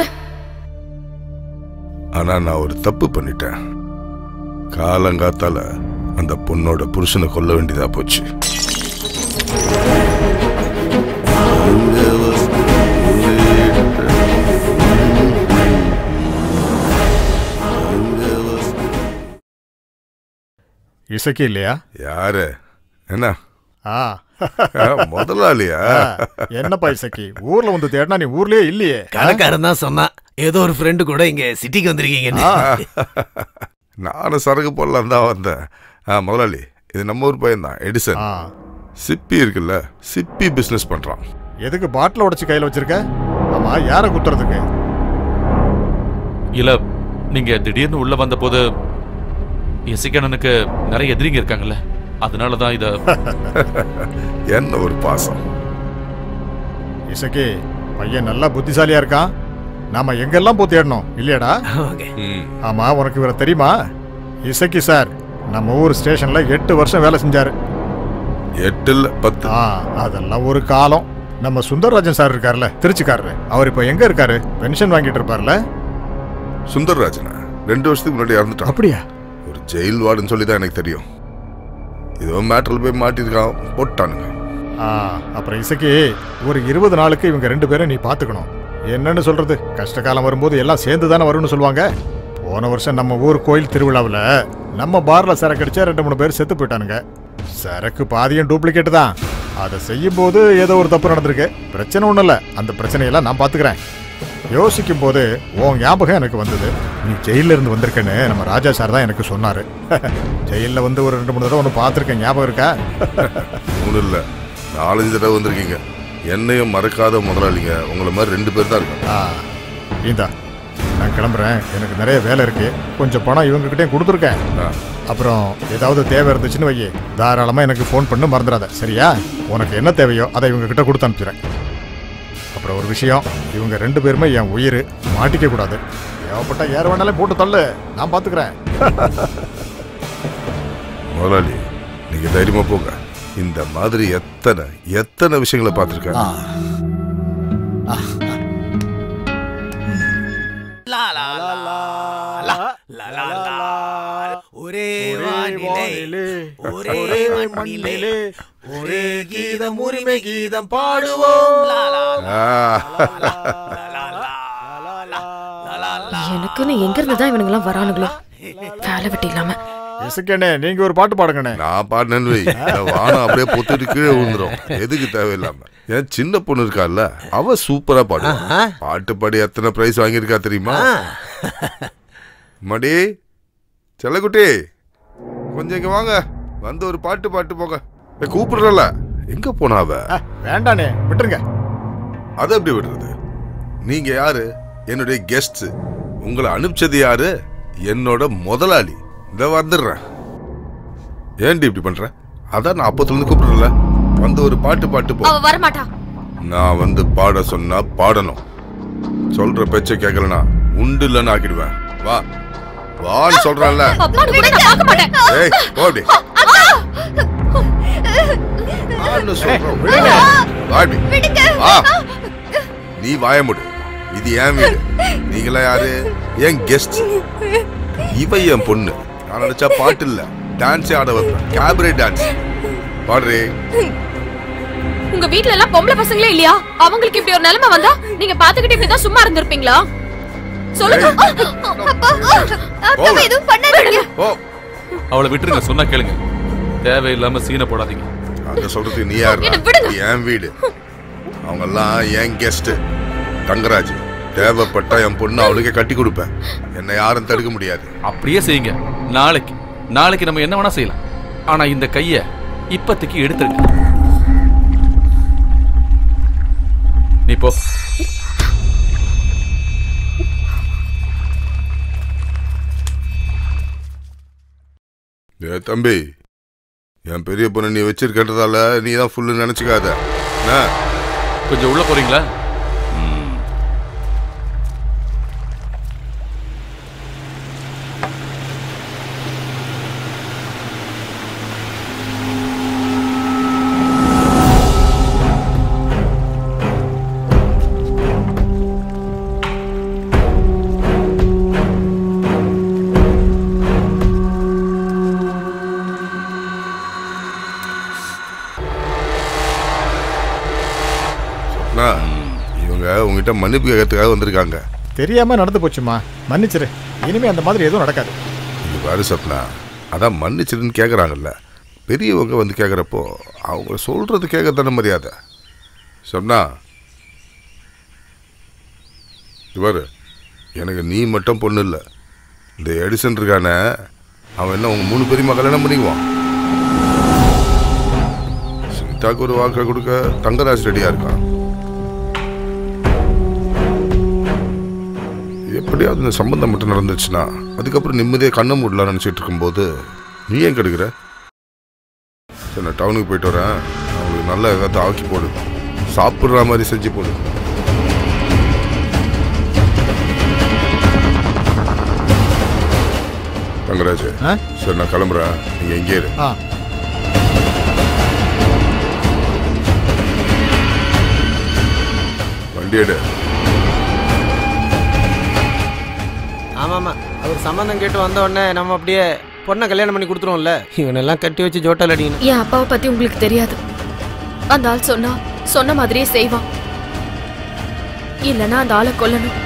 ஆனா நான் ஒரு தப்பு பண்ணிட்டேன் காலங்காத்தால அந்த பொண்ணோட புருஷனை கொல்ல வேண்டியதா போச்சு இசைக்கு இல்லையா யாரு என்ன ஆ ஆ, முதலாளியா ஆ, என்னப்பா இசைக்கு ஊர்ல வந்து தேடினா நீ ஊர்லயே இல்லையே கடைக்காரன் தான் சொன்னான் ஏதோ ஒரு ஃப்ரெண்டு கூட இங்க சிட்டிக்கு வந்திருக்கீங்கன்னு நானும் சரக்கு போடலாம் தான் வந்தேன் ஆ முதலாளி இது நம்ம ஊர் பையன் தான் எடிசன் ஆ, சிப்பி இருக்குல்ல சிப்பி பிசினஸ் பண்றான் எதுக்கு பாட்டில் உடைச்சு கையில வச்சிருக்க ஆமா யாரை குத்துறதுக்கு இல்ல நீங்க திடீர்னு உள்ள வந்த போது இசைக்கண்ணனுக்கு நிறைய எதிரிங்க இருக்காங்கல்ல அதனாலதான் இத என்ன ஒரு பாசம் இசைக்கு பையன் நல்லா புத்திசாலியா இருக்கான் நாம எங்கெல்லாம் போய் தேடணும் இல்லையாடா ஓகே ம். ஆமா உனக்கு இவரை தெரியுமா இசைக்கு சார் நம்ம ஊர் ஸ்டேஷன்ல எட்டு வருஷம் வேலை செஞ்சாரு எட்டுல பத்து ஆ அதெல்லாம் ஒரு காலம் நம்ம சுந்தரராஜன் சார் இருக்கார்ல திருச்சிக்காரரு அவர் இப்போ எங்க இருக்காரு பென்ஷன் வாங்கிட்டு இருப்பார்ல சுந்தர்ராஜனா ரெண்டு வருஷத்துக்கு முன்னாடி இறந்துட்டான் அப்படியா ஒரு ஜெயில் வார்டுன்னு சொல்லி தான் எனக்கு தெரியும் ஏதோ மேட்டரில் போய் மாட்டிருக்கான் போட்டானுங்க ஆ அப்புறம் இசைக்கு ஒரு இருபது நாளுக்கு இவங்க ரெண்டு பேரும் நீ பார்த்துக்கணும் என்னன்னு சொல்றது கஷ்ட காலம் வரும்போது எல்லாம் சேர்ந்து தானே வரும்னு சொல்லுவாங்க போன வருஷம் நம்ம ஊர் கோயில் திருவிழாவில் நம்ம பார்ல சரக்கு அடிச்சா ரெண்டு மூணு பேர் செத்து போயிட்டானுங்க சரக்கு பாதியும் டூப்ளிகேட் தான் அதை செய்யும்போது ஏதோ ஒரு தப்பு நடந்திருக்கு பிரச்சனை ஒன்றும் இல்லை அந்த பிரச்சனையெல்லாம் நான் பார்த்துக்கிறேன் யோசிக்கும் போது உன் ஞாபகம் எனக்கு வந்தது நீ ஜெயில இருந்து வந்திருக்கேன்னு நம்ம ராஜா சார் தான் எனக்கு சொன்னாரு ஜெயில்ல வந்து ஒரு ரெண்டு மூணு தடவை ஒன்று பார்த்துருக்கேன் ஞாபகம் இருக்கா மூணு இல்லை நாலஞ்சு தடவை வந்திருக்கீங்க என்னையும் மறக்காத முதலாளிங்க உங்களை மாதிரி ரெண்டு பேர் தான் இருக்காங்க ஆ இந்தா நான் கிளம்புறேன் எனக்கு நிறைய வேலை இருக்கு கொஞ்சம் பணம் இவங்ககிட்டயும் கொடுத்துருக்கேன் ஆ. அப்புறம் ஏதாவது தேவை இருந்துச்சுன்னு வையே தாராளமாக எனக்கு ஃபோன் பண்ணு மறந்துடாத சரியா உனக்கு என்ன தேவையோ அதை இவங்க கிட்ட கொடுத்து அனுப்பிச்சிடுறேன் அப்புறம் ஒரு விஷயம் இவங்க ரெண்டு பேருமே என் உயிர் மாட்டிக்க கூடாது தேவைப்பட்ட யார் வேணாலும் போட்டு தள்ளு நான் பாத்துக்கிறேன் முதலாளி நீங்க தைரியமா போங்க இந்த மாதிரி எத்தனை எத்தனை விஷயங்களை பார்த்துருக்கேன் ஒரே வானிலே ஒரே மண்ணிலே ஒரே கீதம் உரிமை கீதம் பாடுவோம் எனக்குன்னு எங்க இருந்து தான் இவனுங்க எல்லாம் வரானுங்களோ வேலை வெட்டி இல்லாம இசுக்கண்ணே நீங்க ஒரு பாட்டு பாடுங்கண்ணே நான் பாடினேன்னு வை இந்த வானம் அப்படியே பொத்துட்டு கீழே விழுந்துரும் எதுக்கு தேவையில்லாம என் சின்ன பொண்ணு இருக்கால்ல அவ சூப்பரா பாடுவா பாட்டு பாடி எத்தனை பிரைஸ் வாங்கியிருக்கா தெரியுமா மடி செல்லக்குட்டி கொஞ்சம் இங்க வாங்க வந்து ஒரு பாட்டு பாட்டு போங்க ஏய், கூப்பிடுறல எங்க போனா அவ வேண்டானே விட்டுருங்க அதை எப்படி விடுறது நீங்க யாரு என்னுடைய கெஸ்ட் உங்களை அனுப்பிச்சது யாரு என்னோட முதலாளி இந்த வந்துடுறேன் ஏன்டி இப்படி பண்ற அதான் நான் அப்பத்துல இருந்து கூப்பிடுறல வந்து ஒரு பாட்டு பாட்டு போ அவ வரமாட்டா நான் வந்து பாட சொன்னா பாடணும் சொல்ற பேச்ச கேட்கலனா உண்டு இல்லைன்னு ஆக்கிடுவேன் வா வான்னு சொல்றேன்ல அப்பான்னு கூட நான் பார்க்க மாட்டேன் ஏய் போ அப்படி வான்னு சொல்றேன் வா அப்படி. வா நீ வாய முடு இது என் வீடு நீங்களா யாரு என் கெஸ்ட் இவ என் பொண்ணு நான் நினைச்சா பாட்டு இல்ல டான்ஸே ஆட வைப்பேன் கேபரே டான்ஸ் பாடுறே உங்க வீட்ல எல்லாம் பொம்பளை பசங்களே இல்லையா அவங்களுக்கு இப்படி ஒரு நிலைமை வந்தா நீங்க பாத்துக்கிட்டு இப்படிதான் சும்மா இருந்திருப்பீங்களா சொல்லுங்க அப்பா அப்பா எதுவும் பண்ணாதீங்க ஓ அவளை விட்டுருங்க சொன்னா கேளுங்க தேவையில்லாம சீனை போடாதீங்க அங்க சொல்றதுக்கு நீ யாரு என்னை விடுங்க. என் வீடு அவங்க எல்லாம் என் கெஸ்ட் தங்கராஜ் தேவைப்பட்டா என் பொண்ணு அவளுக்கே கட்டி கொடுப்பேன் என்னை யாரும் தடுக்க முடியாது அப்படியே செய்யுங்க நாளைக்கு நாளைக்கு நம்ம என்ன வேணா செய்யலாம் ஆனா இந்த கைய இப்போதைக்கு எடுத்துருங்க நீ போ ஏ தம்பி என் பெரிய பொண்ணு நீ வச்சிருக்கன்றதால நீ தான் ஃபுல்லு நினைச்சுக்காத என்ன கொஞ்சம் உள்ள போறீங்களா அண்ணா, இவங்க உங்ககிட்ட மன்னிப்பு கேட்கறதுக்காக வந்திருக்காங்க தெரியாம நடந்து போச்சுமா மன்னிச்சிரு இனிமே அந்த மாதிரி எதுவும் நடக்காது இது பாரு சப்னா அதான் மன்னிச்சிருன்னு கேட்குறாங்கல்ல பெரியவங்க வந்து கேட்குறப்போ அவங்க சொல்றது கேட்க தானே மரியாதை சொன்னா இவர் எனக்கு நீ மட்டும் பொண்ணு இல்லை இந்த எடிசன் இருக்கானே அவன் என்ன உங்க மூணு பெரியம்மா கல்யாணம் பண்ணிக்குவான் சுனிதாக்கு ஒரு வாக்கை கொடுக்க தங்கராஜ் ரெடியா இருக்கான் எப்படியாவது இந்த சம்பந்தம் மட்டும் நடந்துச்சுன்னா அதுக்கப்புறம் நிம்மதியாக கண்ணை மூடலாம்னு நினச்சிட்டு இருக்கும்போது நீ ஏன் கெடுக்கிற சரி நான் டவுனுக்கு போயிட்டு வரேன் அவங்களுக்கு நல்ல ஏதாவது ஆக்கி போடு சாப்பிட்ற மாதிரி செஞ்சு போடு தங்கராஜ் ஆ? சரி நான் கிளம்புறேன் நீங்கள் எங்கே இரு ஆ வண்டி எடு ஆமாம்மா அவர் சம்மந்தம் கேட்டு வந்த உடனே நம்ம அப்படியே பொண்ணை கல்யாணம் பண்ணி கொடுத்துருவோம்ல இவனெல்லாம் கட்டி வச்சு ஜோட்டால் அடிக்கணும் என் அப்பாவை பத்தி உங்களுக்கு தெரியாது அந்த ஆள் சொன்னா சொன்ன மாதிரியே செய்வான் இல்லனா அந்த ஆளை கொல்லணும்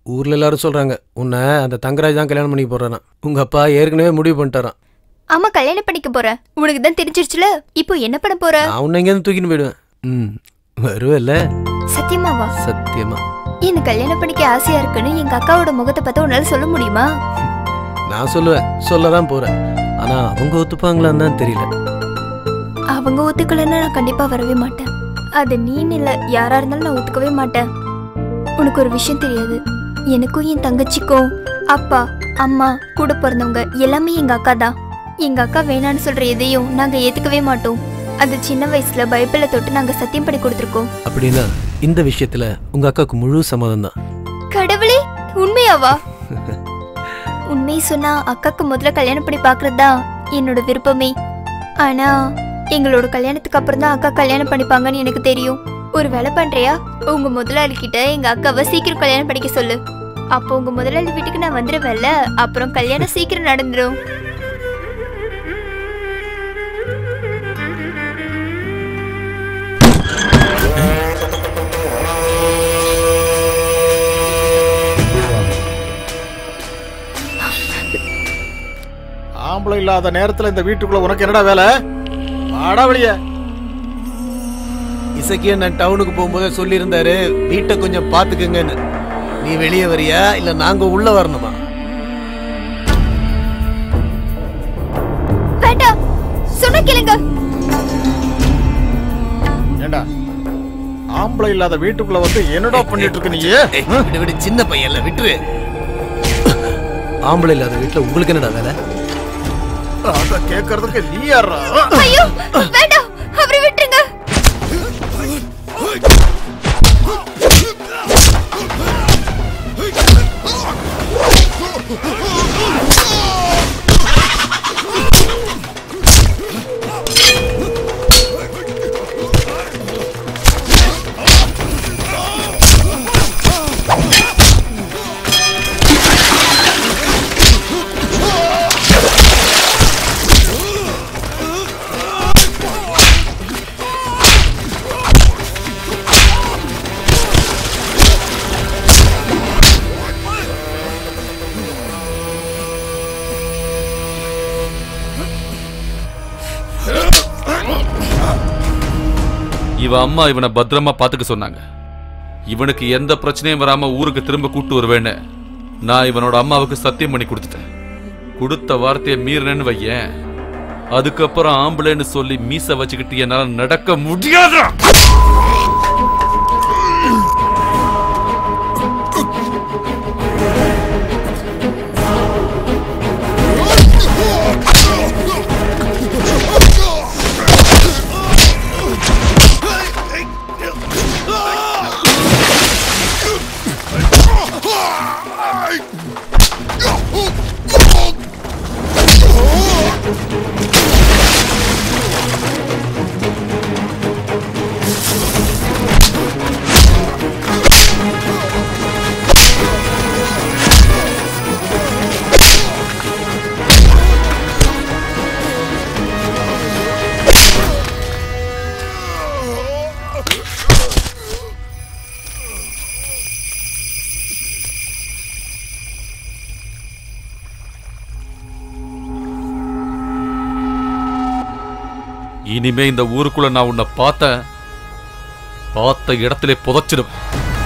ஊர்ல எல்லாரும் சொல்றாங்க உன்னை அந்த தங்கராஜ் தான் கல்யாணம் பண்ணி போறானா உங்க அப்பா ஏற்கனவே முடிவு பண்ணிட்டாராம் ஆமா கல்யாணம் பண்ணிக்க போற உனக்கு தான் தெரிஞ்சிருச்சுல இப்போ என்ன பண்ண போற நான் உன்னை எங்கேருந்து தூக்கின்னு போயிடுவேன் ம் வருவல்ல சத்தியமாவா சத்தியமா எனக்கு கல்யாணம் பண்ணிக்க ஆசையா இருக்குன்னு எங்க அக்காவோட முகத்தை பார்த்து உன்னால சொல்ல முடியுமா நான் சொல்லுவேன் சொல்ல தான் போறேன் ஆனா அவங்க ஒத்துப்பாங்களான்னு தான் தெரியல அவங்க ஒத்துக்கலைன்னா நான் கண்டிப்பா வரவே மாட்டேன் அது நீன்னு இல்ல யாரா இருந்தாலும் நான் ஒத்துக்கவே மாட்டேன் உனக்கு ஒரு விஷயம் தெரியாது எனக்கும் என் தங்கச்சிக்கும் அப்பா அம்மா கூட பிறந்தவங்க எல்லாமே எங்க அக்கா தான் எங்க அக்கா வேணான்னு சொல்ற எதையும் நாங்க ஏத்துக்கவே மாட்டோம் அது சின்ன வயசுல பைபிளை தொட்டு நாங்க சத்தியம் பண்ணி கொடுத்துருக்கோம் அப்படின்னா இந்த விஷயத்துல உங்க அக்காவுக்கு முழு சம்மதம் தான் கடவுளே உண்மையாவா உண்மையை சொன்னா அக்காக்கு முதல்ல கல்யாணம் பண்ணி பாக்குறது தான் என்னோட விருப்பமே ஆனா எங்களோட கல்யாணத்துக்கு அப்புறம் தான் அக்கா கல்யாணம் பண்ணிப்பாங்கன்னு எனக்கு தெரியும் ஒரு வேலை பண்றியா உங்க முதலாளி கிட்ட எங்க அக்காவை சீக்கிரம் கல்யாணம் பண்ணிக்க சொல்லு அப்போ உங்க முதலாளி வீட்டுக்கு நான் வந்துடுவேன்ல அப்புறம் கல்யாணம் சீக்கிரம் நடந்துடும் ஆம்பளை இல்லாத நேரத்துல இந்த வீட்டுக்குள்ள உனக்கு என்னடா வேலை வாடா வெளிய இசக்கிய நான் டவுனுக்கு போகும்போதே சொல்லியிருந்தாரு வீட்டை கொஞ்சம் பாத்துக்குங்கன்னு நீ வெளியே வரியா இல்ல நாங்க உள்ள வரணுமா வேண்டாம் சொன்ன கேளுங்க ஏண்டா ஆம்பளை இல்லாத வீட்டுக்குள்ள வந்து என்னடா பண்ணிட்டு இருக்க நீயே ஏய், விடு விடு சின்ன பையன்ல விட்டுரு ஆம்பளை இல்லாத வீட்டுல உங்களுக்கு என்னடா வேலை அத கேக்குறதுக்கு நீ யாரா ஐயோ வேண்டாம் அவரை விட்டுருங்க இவ அம்மா இவனை பத்திரமா பாத்துக்க சொன்னாங்க இவனுக்கு எந்த பிரச்சனையும் வராம ஊருக்கு திரும்ப கூட்டு வருவேன்னு நான் இவனோட அம்மாவுக்கு சத்தியம் பண்ணி கொடுத்துட்டேன் கொடுத்த வார்த்தையை மீறினேன்னு வையேன் அதுக்கப்புறம் ஆம்பளைன்னு சொல்லி மீச வச்சுக்கிட்டு என்னால நடக்க முடியாது இனிமே இந்த ஊருக்குள்ள நான் உன்னை பார்த்தேன் பார்த்த இடத்திலே புதைச்சிடுவேன்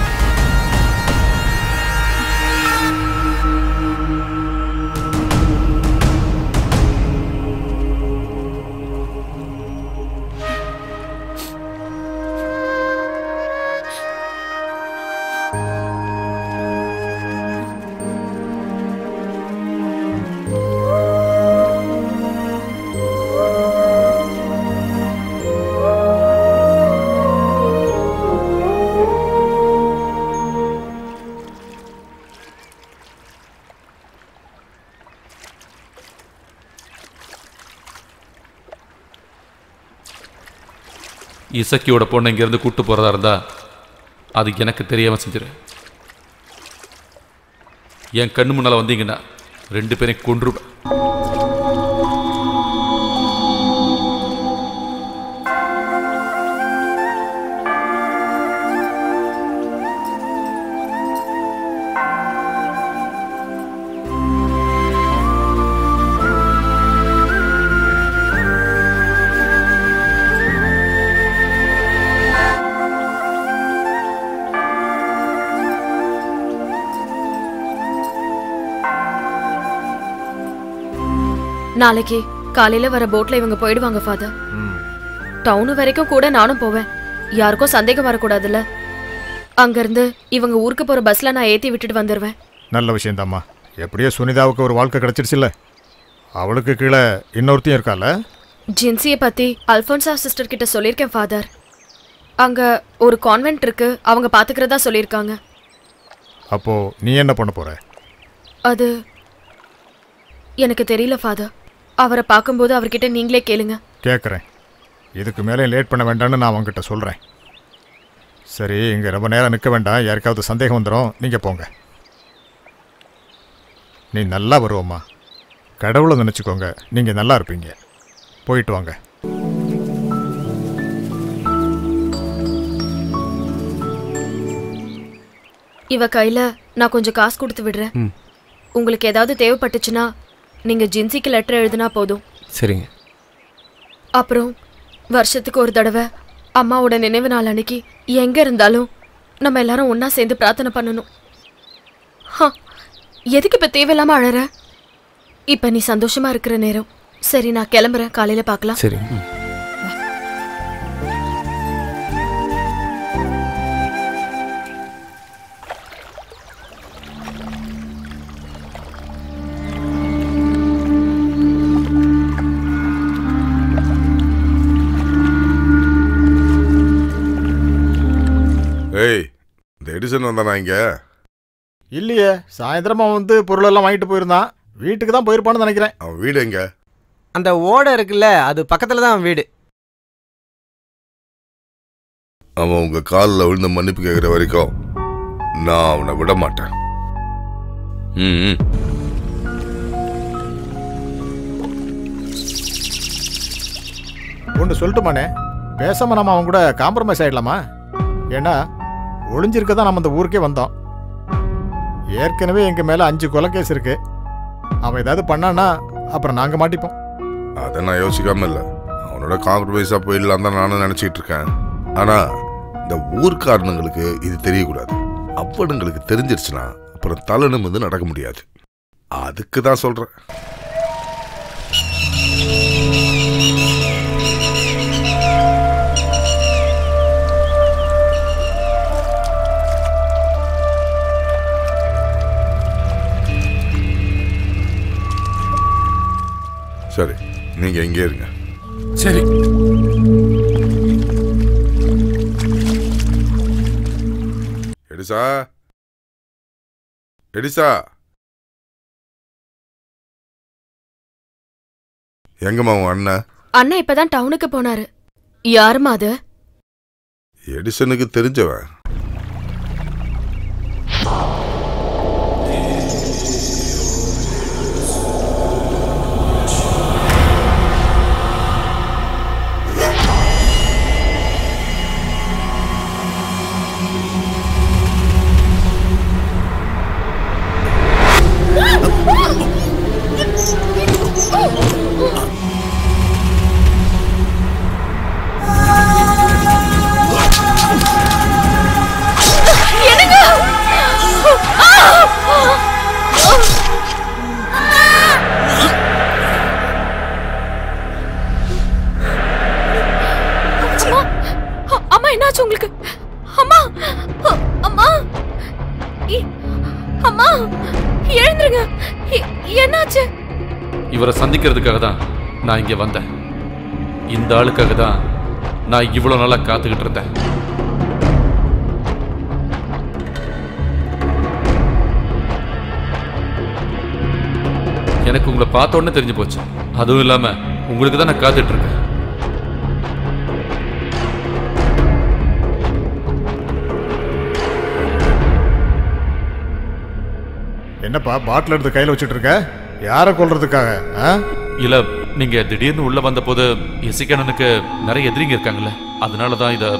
இசக்கியோட பொண்ணை இங்கேருந்து கூட்டு போகிறதா இருந்தா அது எனக்கு தெரியாம செஞ்சிரு என் கண்ணு முன்னால் வந்தீங்கன்னா ரெண்டு பேரையும் கொன்றுவேன் நாளைக்கு காலையில வர போட்ல இவங்க போயிடுவாங்க ஃபாதர் ம் டவுன் வரைக்கும் கூட நானும் போவேன் யாருக்கும் சந்தேகம் வரக்கூடாதுல்ல அங்கிருந்து இவங்க ஊருக்கு போற பஸ்ல நான் ஏத்தி விட்டுட்டு வந்துடுவேன் நல்ல விஷயந்தாம்மா எப்படியோ சுனிதாவுக்கு ஒரு வாழ்க்கை கிடைச்சிருச்சுல்ல அவளுக்கு கீழே இன்னொருத்தையும் இருக்கால ஜின்சியை பத்தி அல்ஃபோன்சா சிஸ்டர் கிட்ட சொல்லியிருக்கேன் ஃபாதர் அங்க ஒரு கான்வென்ட் இருக்கு அவங்க பாத்துக்கிறதா சொல்லியிருக்காங்க அப்போ நீ என்ன பண்ண போற அது எனக்கு தெரியல ஃபாதர் அவரை பார்க்கும்போது அவர்கிட்ட நீங்களே கேளுங்க கேட்குறேன் இதுக்கு மேலே லேட் பண்ண வேண்டாம்னு நான் அவங்ககிட்ட சொல்கிறேன் சரி இங்கே ரொம்ப நேரம் நிற்க வேண்டாம் யாருக்காவது சந்தேகம் வந்துடும் நீங்கள் போங்க நீ நல்லா வருவோம்மா கடவுளை நினச்சிக்கோங்க நீங்கள் நல்லா இருப்பீங்க போயிட்டு வாங்க இவ கையில நான் கொஞ்சம் காசு கொடுத்து விடுறேன் ம். உங்களுக்கு ஏதாவது தேவைப்பட்டுச்சுன்னா நீங்க ஜின்சிக்கு லெட்டர் எழுதினா போதும் சரிங்க அப்புறம் வருஷத்துக்கு ஒரு தடவை அம்மாவோட நினைவு நாள் அன்னைக்கு எங்க இருந்தாலும் நம்ம எல்லாரும் ஒண்ணா சேர்ந்து பிரார்த்தனை பண்ணணும் ஹ, எதுக்கு இப்ப தேவையில்லாம அழற இப்ப நீ சந்தோஷமா இருக்கிற நேரம் சரி நான் கிளம்புறேன் காலையில பார்க்கலாம் சரிங்க ஏய் இந்த எடிசன் வந்தானா இங்க இல்லையே சாயந்தரமா வந்து பொருளெல்லாம் வாங்கிட்டு போயிருந்தான் வீட்டுக்கு தான் போயிருப்பான்னு நினைக்கிறேன் அவன் வீடு எங்க அந்த ஓடை இருக்குல்ல அது பக்கத்தில் தான் அவன் வீடு அவன் உங்க காலில் விழுந்து மன்னிப்பு கேட்குற வரைக்கும் நான் அவனை விட மாட்டேன் ம் ம். ஒன்று சொல்லட்டுமானே பேசாம நம்ம அவன் கூட காம்ப்ரமைஸ் ஆயிடலாமா ஏன்னா ஒளிஞ்சிருக்க தான் நம்ம இந்த ஊருக்கே வந்தோம் ஏற்கனவே எங்க மேல அஞ்சு கொலை கேஸ் இருக்கு அவன் ஏதாவது பண்ணானா அப்புறம் நாங்க மாட்டிப்போம் அதை நான் யோசிக்காம இல்லை அவனோட காம்ப்ரமைஸாக போயிடலாம் தான் நானும் நினச்சிட்டு இருக்கேன் ஆனால் இந்த ஊர்க்காரனுங்களுக்கு இது தெரியக்கூடாது அவனுங்களுக்கு தெரிஞ்சிருச்சுன்னா அப்புறம் தலை நிமிர்ந்து நடக்க முடியாது அதுக்கு தான் சொல்கிறேன் சரி நீங்கள் இங்கே இருங்க சரி எடிசா எடிசா எங்கம்மா உன் அண்ணன் அண்ணா இப்பதான் டவுனுக்கு போனாரு யாருமா அது எடிசனுக்கு தெரிஞ்சவன் அம்மா அ- அம்மா என்னாச்சு உங்களுக்கு அம்மா அ- அம்மா இ- அம்மா எழுந்துருங்க இ- என்னாச்சு இவரை சந்திக்கிறதுக்காக தான் நான் இங்கே வந்தேன் இந்த ஆளுக்காக தான் நான் இவ்வளோ நாளா காத்துக்கிட்டு இருந்தேன் எனக்கு உங்களை பார்த்த உடனே தெரிஞ்சு போச்சு அதுவும் இல்லாம உங்களுக்கு தான் நான் காத்துட்டு இருக்கேன் என்னப்பா பாட்டில் எடுத்து கையில் வச்சுட்டு இருக்க யாரை கொல்றதுக்காக ஆ இல்ல நீங்க திடீர்னு உள்ள வந்தபோது இசைக்கண்ணனுக்கு நிறைய எதிரிங்க இருக்காங்கல்ல அதனால தான் இத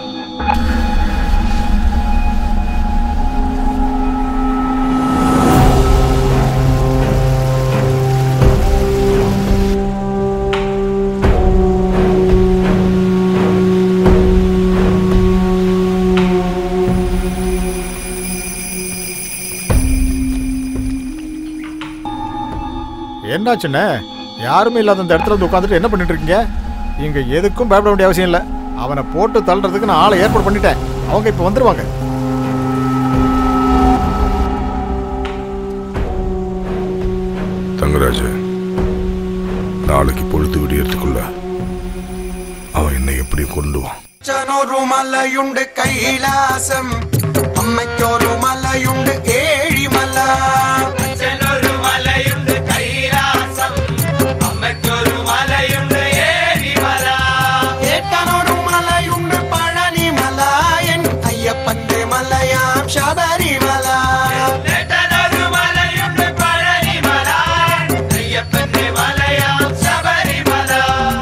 என்னாச்சுண்ணே யாருமே இல்லாத அந்த இடத்துல வந்து உட்காந்துட்டு என்ன பண்ணிட்டு இருக்கீங்க இங்க எதுக்கும் பயப்பட வேண்டிய அவசியம் இல்லை அவனை போட்டு தள்ளுறதுக்கு நான் ஆளை ஏற்பாடு பண்ணிட்டேன் அவங்க இப்போ வந்துருவாங்க தங்கராஜ் நாளைக்கு பொழுது விடியறதுக்குள்ள அவன் என்னை எப்படி கொண்டுவான் അച്ഛനൊരു മലയുണ്ട് കൈലാസം അമ്മയ്ക്കൊരു മലയുണ്ട് ഏഴിമല അച്ഛനൊരു മലയുണ്ട് കൈലാസം അമ്മയ്ക്കൊരു മലയുണ്ട് ഏഴിമല ഏട്ടനൊരു മലയുണ്ട് പഴനിമല എൻ അയ്യപ്പന്റെ മലയാം ശബരിമല ഏട്ടനൊരു മലയുണ്ട് പഴനിമല അയ്യപ്പന്റെ മലയാം ശബരിമല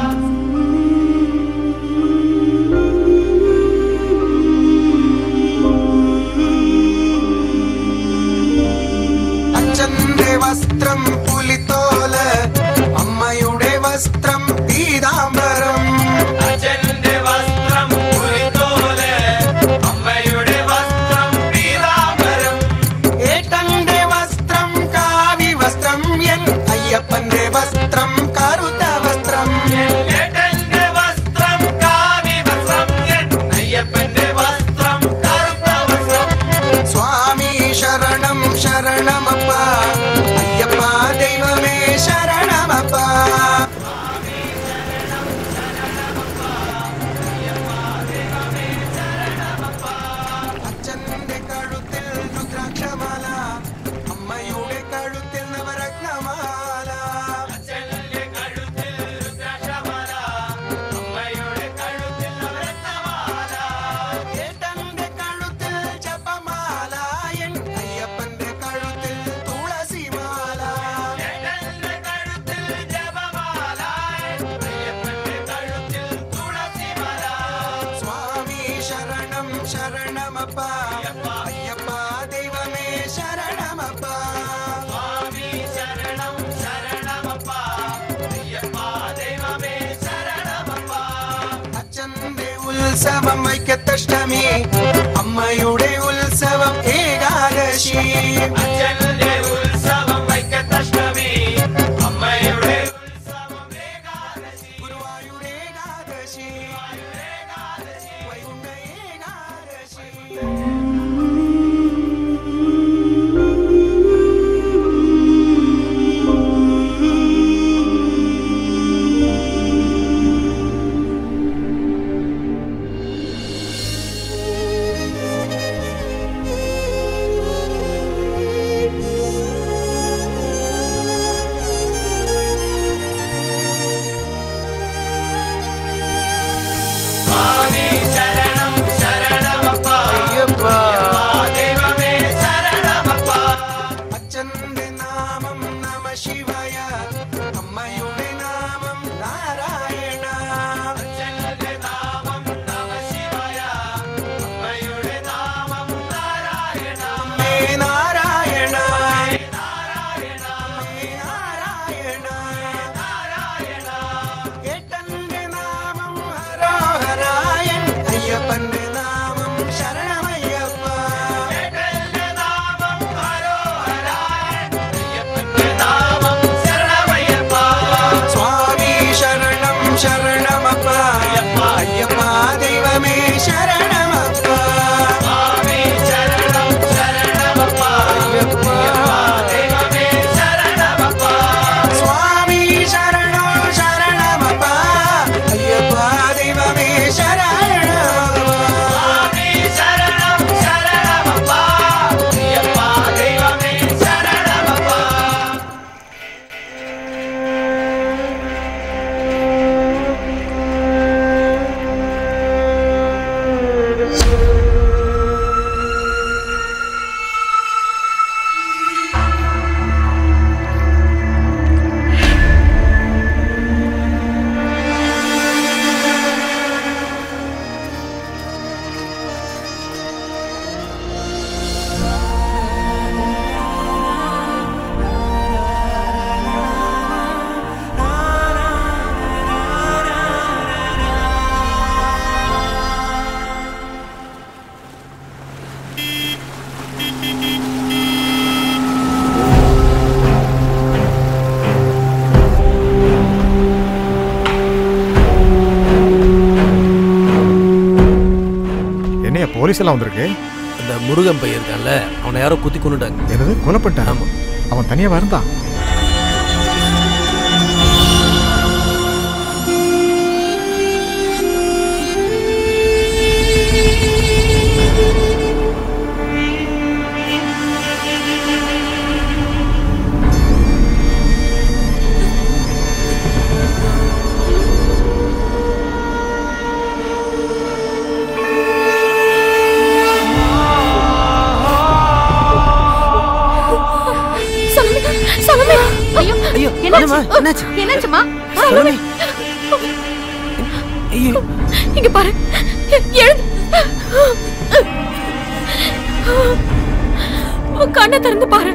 അച്ഛന്റെ വസ്ത്രം പുലിത്തോല് അമ്മയുടെ വസ്ത്രം പീതാംബരം അച്ഛന്റെ വസ്ത്രം പുലിത്തോല് അമ്മയുടെ വസ്ത്രം പീതാംബരം ഏട്ടന്റെ വസ്ത്രം കാവി വസ്ത്രം എൻ അയ്യപ്പന്റെ വസ്ത്രം കറുത്ത വസ്ത്രം ഏട്ടന്റെ വസ്ത്രം കാവി വസ്ത്രം എൻ അയ്യപ്പന്റെ വസ്ത്രം കറുത്ത വസ്ത്രം സ്വാമി ശരണം ശരണമപ്പ അയ്യപ്പ ദൈവമേ ശരണമപ്പ അച്ഛന്റെ കഴുത്തിൽ രുദ്രാക്ഷമാല അമ്മയുടെ കഴുത്തിൽ നവരത്നമാല അച്ഛന്റെ കഴുത്തിൽ രുദ്രാക്ഷമാല അമ്മയുടെ കഴുത്തിൽ നവരത്നമാല ഏട്ടന്റെ കഴുത്തിൽ ജപമാല എൻ അയ്യപ്പന്റെ കഴുത്തിൽ തുളസിമാല ഏട്ടന്റെ കഴുത്തിൽ ജപമാല എൻ അയ്യപ്പന്റെ കഴുത്തിൽ തുളസിമാല സ്വാമി ശരണം ശരണമപ്പ അയ്യപ്പ ദൈവമേ ശരണമപ്പ സ്വാമി ശരണം ശരണമപ്പ അയ്യപ്പ ദൈവമേ ശരണമപ്പ അച്ഛന്റെ ഉത്സവം വൈക്കത്തഷ്ടമി അമ്മയുടെ ഉത്സവം ഏകാദശി അച്ഛന്റെ ഉത്സവം വൈക്കത്തഷ്ടമി അമ്മയുടെ ഉത്സവം ഏകാദശി ഗുരുവായൂർ ഏകാദശി വൈകുണ്ഠ ഏകാദശി സ്വാമി ശരണം ശരണമപ്പ അയ്യപ്പ ദൈവമേ ശരണമപ്പ അച്ഛന്റെ നാമം നമ ശിവയ അമ്മയുടെ നാമം നാരായണ അച്ഛന്റെ നാമം നമ ശിവയ അമ്മയുടെ നാമം നാരായണ അമ്മേ നാരായണ നാരായണ അമ്മേ നാരായണ നാരായണ ഏട്ടന്റെ നാമം ഹരോഹരായൻ അയ്യപ്പന്റെ നാമം ശരണമയ്യപ്പ ഏട്ടന്റെ നാമം ഹരോഹരായൻ അയ്യപ്പന്റെ നാമം ശരണമയ്യപ്പ സ്വാമി ശരണം ശരണമപ്പ അയ്യപ്പ അയ്യപ്പ ദൈവമേ ശരണമപ്പ സ്വാമി ശരണം ശരണമപ്പ അയ്യപ്പ ദൈവമേ ശരണമപ്പ സ്വാമി ശരണം ശരണമപ്പ അയ്യപ്പ ദൈവമേ ശരണമപ്പ സ്വാമി ശരണം ശരണമപ്പ അയ്യപ്പ ദൈവമേ ശരണമപ്പ போலீஸ் எல்லாம் வந்திருக்கு அந்த முருகன் பையன் இருக்கான்ல அவனை யாரோ குத்தி கொண்டுட்டாங்க என்னது கொலை பண்ணிட்டான் ஆமா அவன் தனியாக இருந்தான் சலமே சலமே ஐயோ ஐயோ என்னாச்சு? என்னம்மா என்னாச்சு என்னாச்சுமா சலோமி ஐயோ இங்க பாரு எழுந்து உன் கண்ணை திறந்து பாரு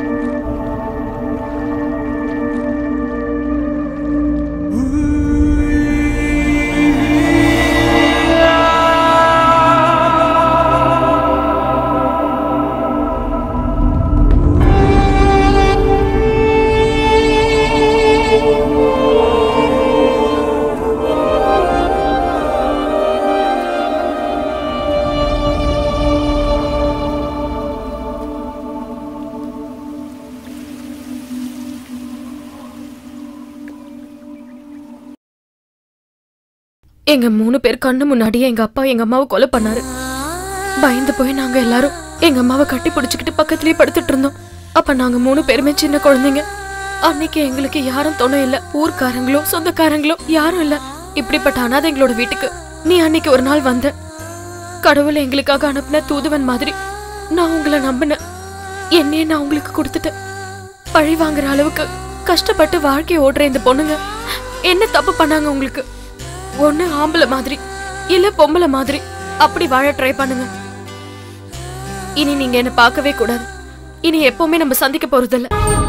எங்க மூணு பேர் கண்ணு முன்னாடியே எங்க அப்பா எங்க அம்மாவை கொலை பண்ணாரு பயந்து போய் நாங்க எல்லாரும் எங்க அம்மாவை கட்டி பிடிச்சுக்கிட்டு பக்கத்துலயே படுத்துட்டு இருந்தோம் அப்ப நாங்க மூணு பேருமே சின்ன குழந்தைங்க அன்னைக்கு எங்களுக்கு யாரும் துணை இல்ல ஊர்க்காரங்களோ சொந்தக்காரங்களோ யாரும் இல்ல இப்படிப்பட்ட அனாதைங்களோட வீட்டுக்கு நீ அன்னைக்கு ஒரு நாள் வந்த கடவுள் எங்களுக்காக அனுப்பின தூதுவன் மாதிரி நான் உங்களை நம்பினேன் என்னையே நான் உங்களுக்கு கொடுத்துட்டேன் பழி வாங்குற அளவுக்கு கஷ்டப்பட்டு வாழ்க்கைய ஓடுற இந்த பொண்ணுங்க என்ன தப்பு பண்ணாங்க உங்களுக்கு ஒண்ணு ஆம்பளை மாதிரி இல்ல பொம்பளை மாதிரி அப்படி வாழ ட்ரை பண்ணுங்க இனி நீங்க என்ன பார்க்கவே கூடாது இனி எப்பவுமே நம்ம சந்திக்க போறதில்ல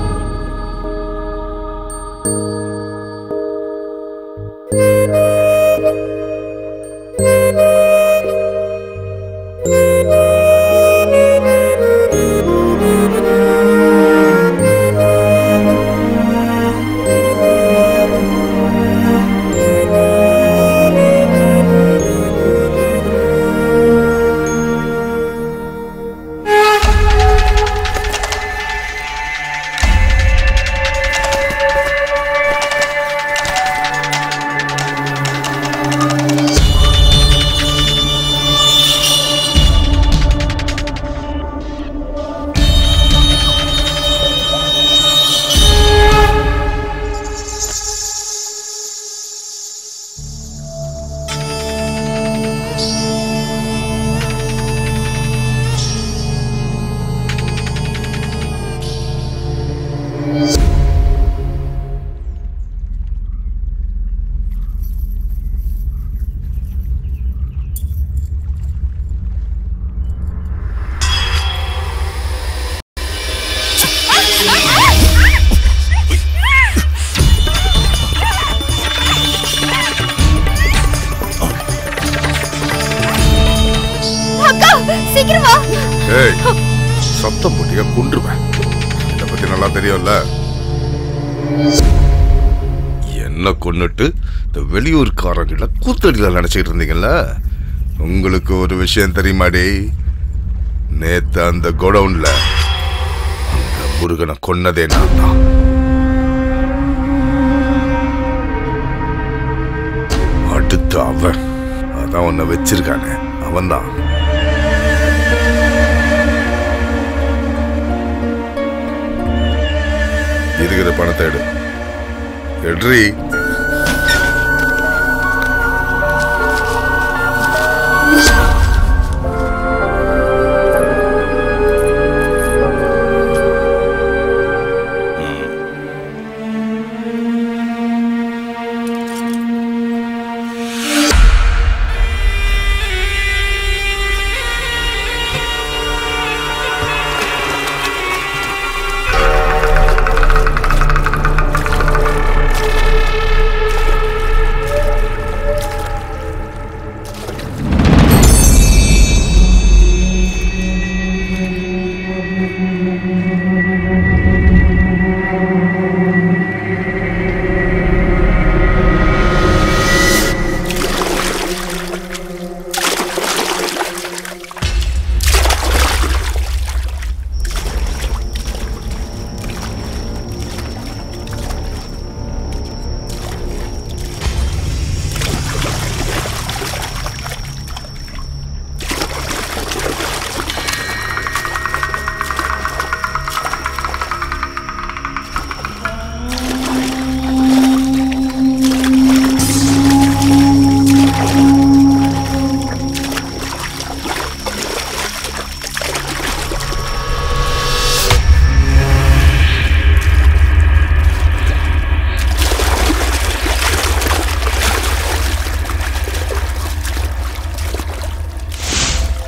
அக்கா சீக்கிரம் வா ஏய் சத்தம் போட்டியா குன்றுவேன் இதை பத்தி நல்லா தெரியும்ல என்ன கொன்னுட்டு இந்த வெளியூர்காரங்கள கூத்தடியில நினைச்சிட்டு இருந்தீங்கல்ல உங்களுக்கு ஒரு விஷயம் தெரியுமாடி நேத்து அந்த கோடவுன்ல அந்த முருகனை கொன்னதே நான் தான் அடுத்து அவன் அதான் உன்னை வச்சிருக்கானே அவன்தான் இருக்கிற பணத்தை எடு எடுறி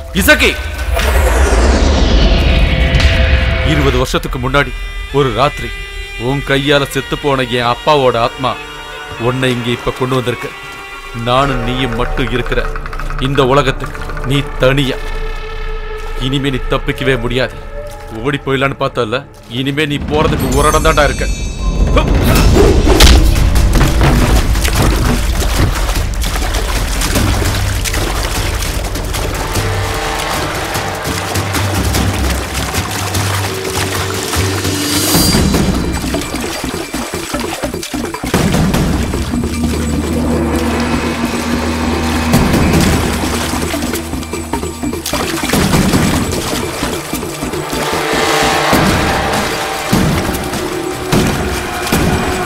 இசக்கி இருபது வருஷத்துக்கு முன்னாடி ஒரு ராத்திரி உன் கையால செத்து போன என் அப்பாவோட ஆத்மா உன்னை இங்க இப்ப கொண்டு வந்திருக்க நானும் நீயும் மட்டும் இருக்கிற இந்த உலகத்துக்கு நீ தனியா இனிமே நீ தப்பிக்கவே முடியாது ஓடி போயிடலான்னு பார்த்தல இனிமே நீ போறதுக்கு ஒரு இடம் தான்டா இருக்க ஆ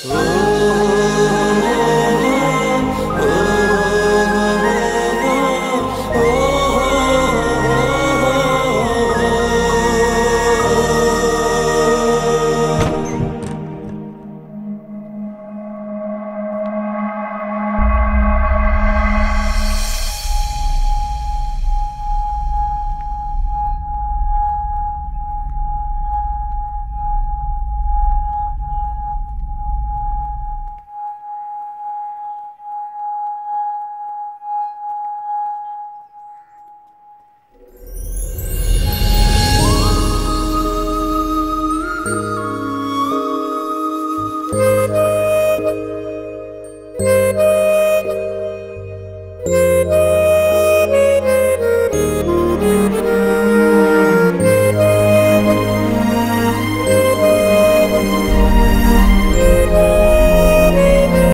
Thank you.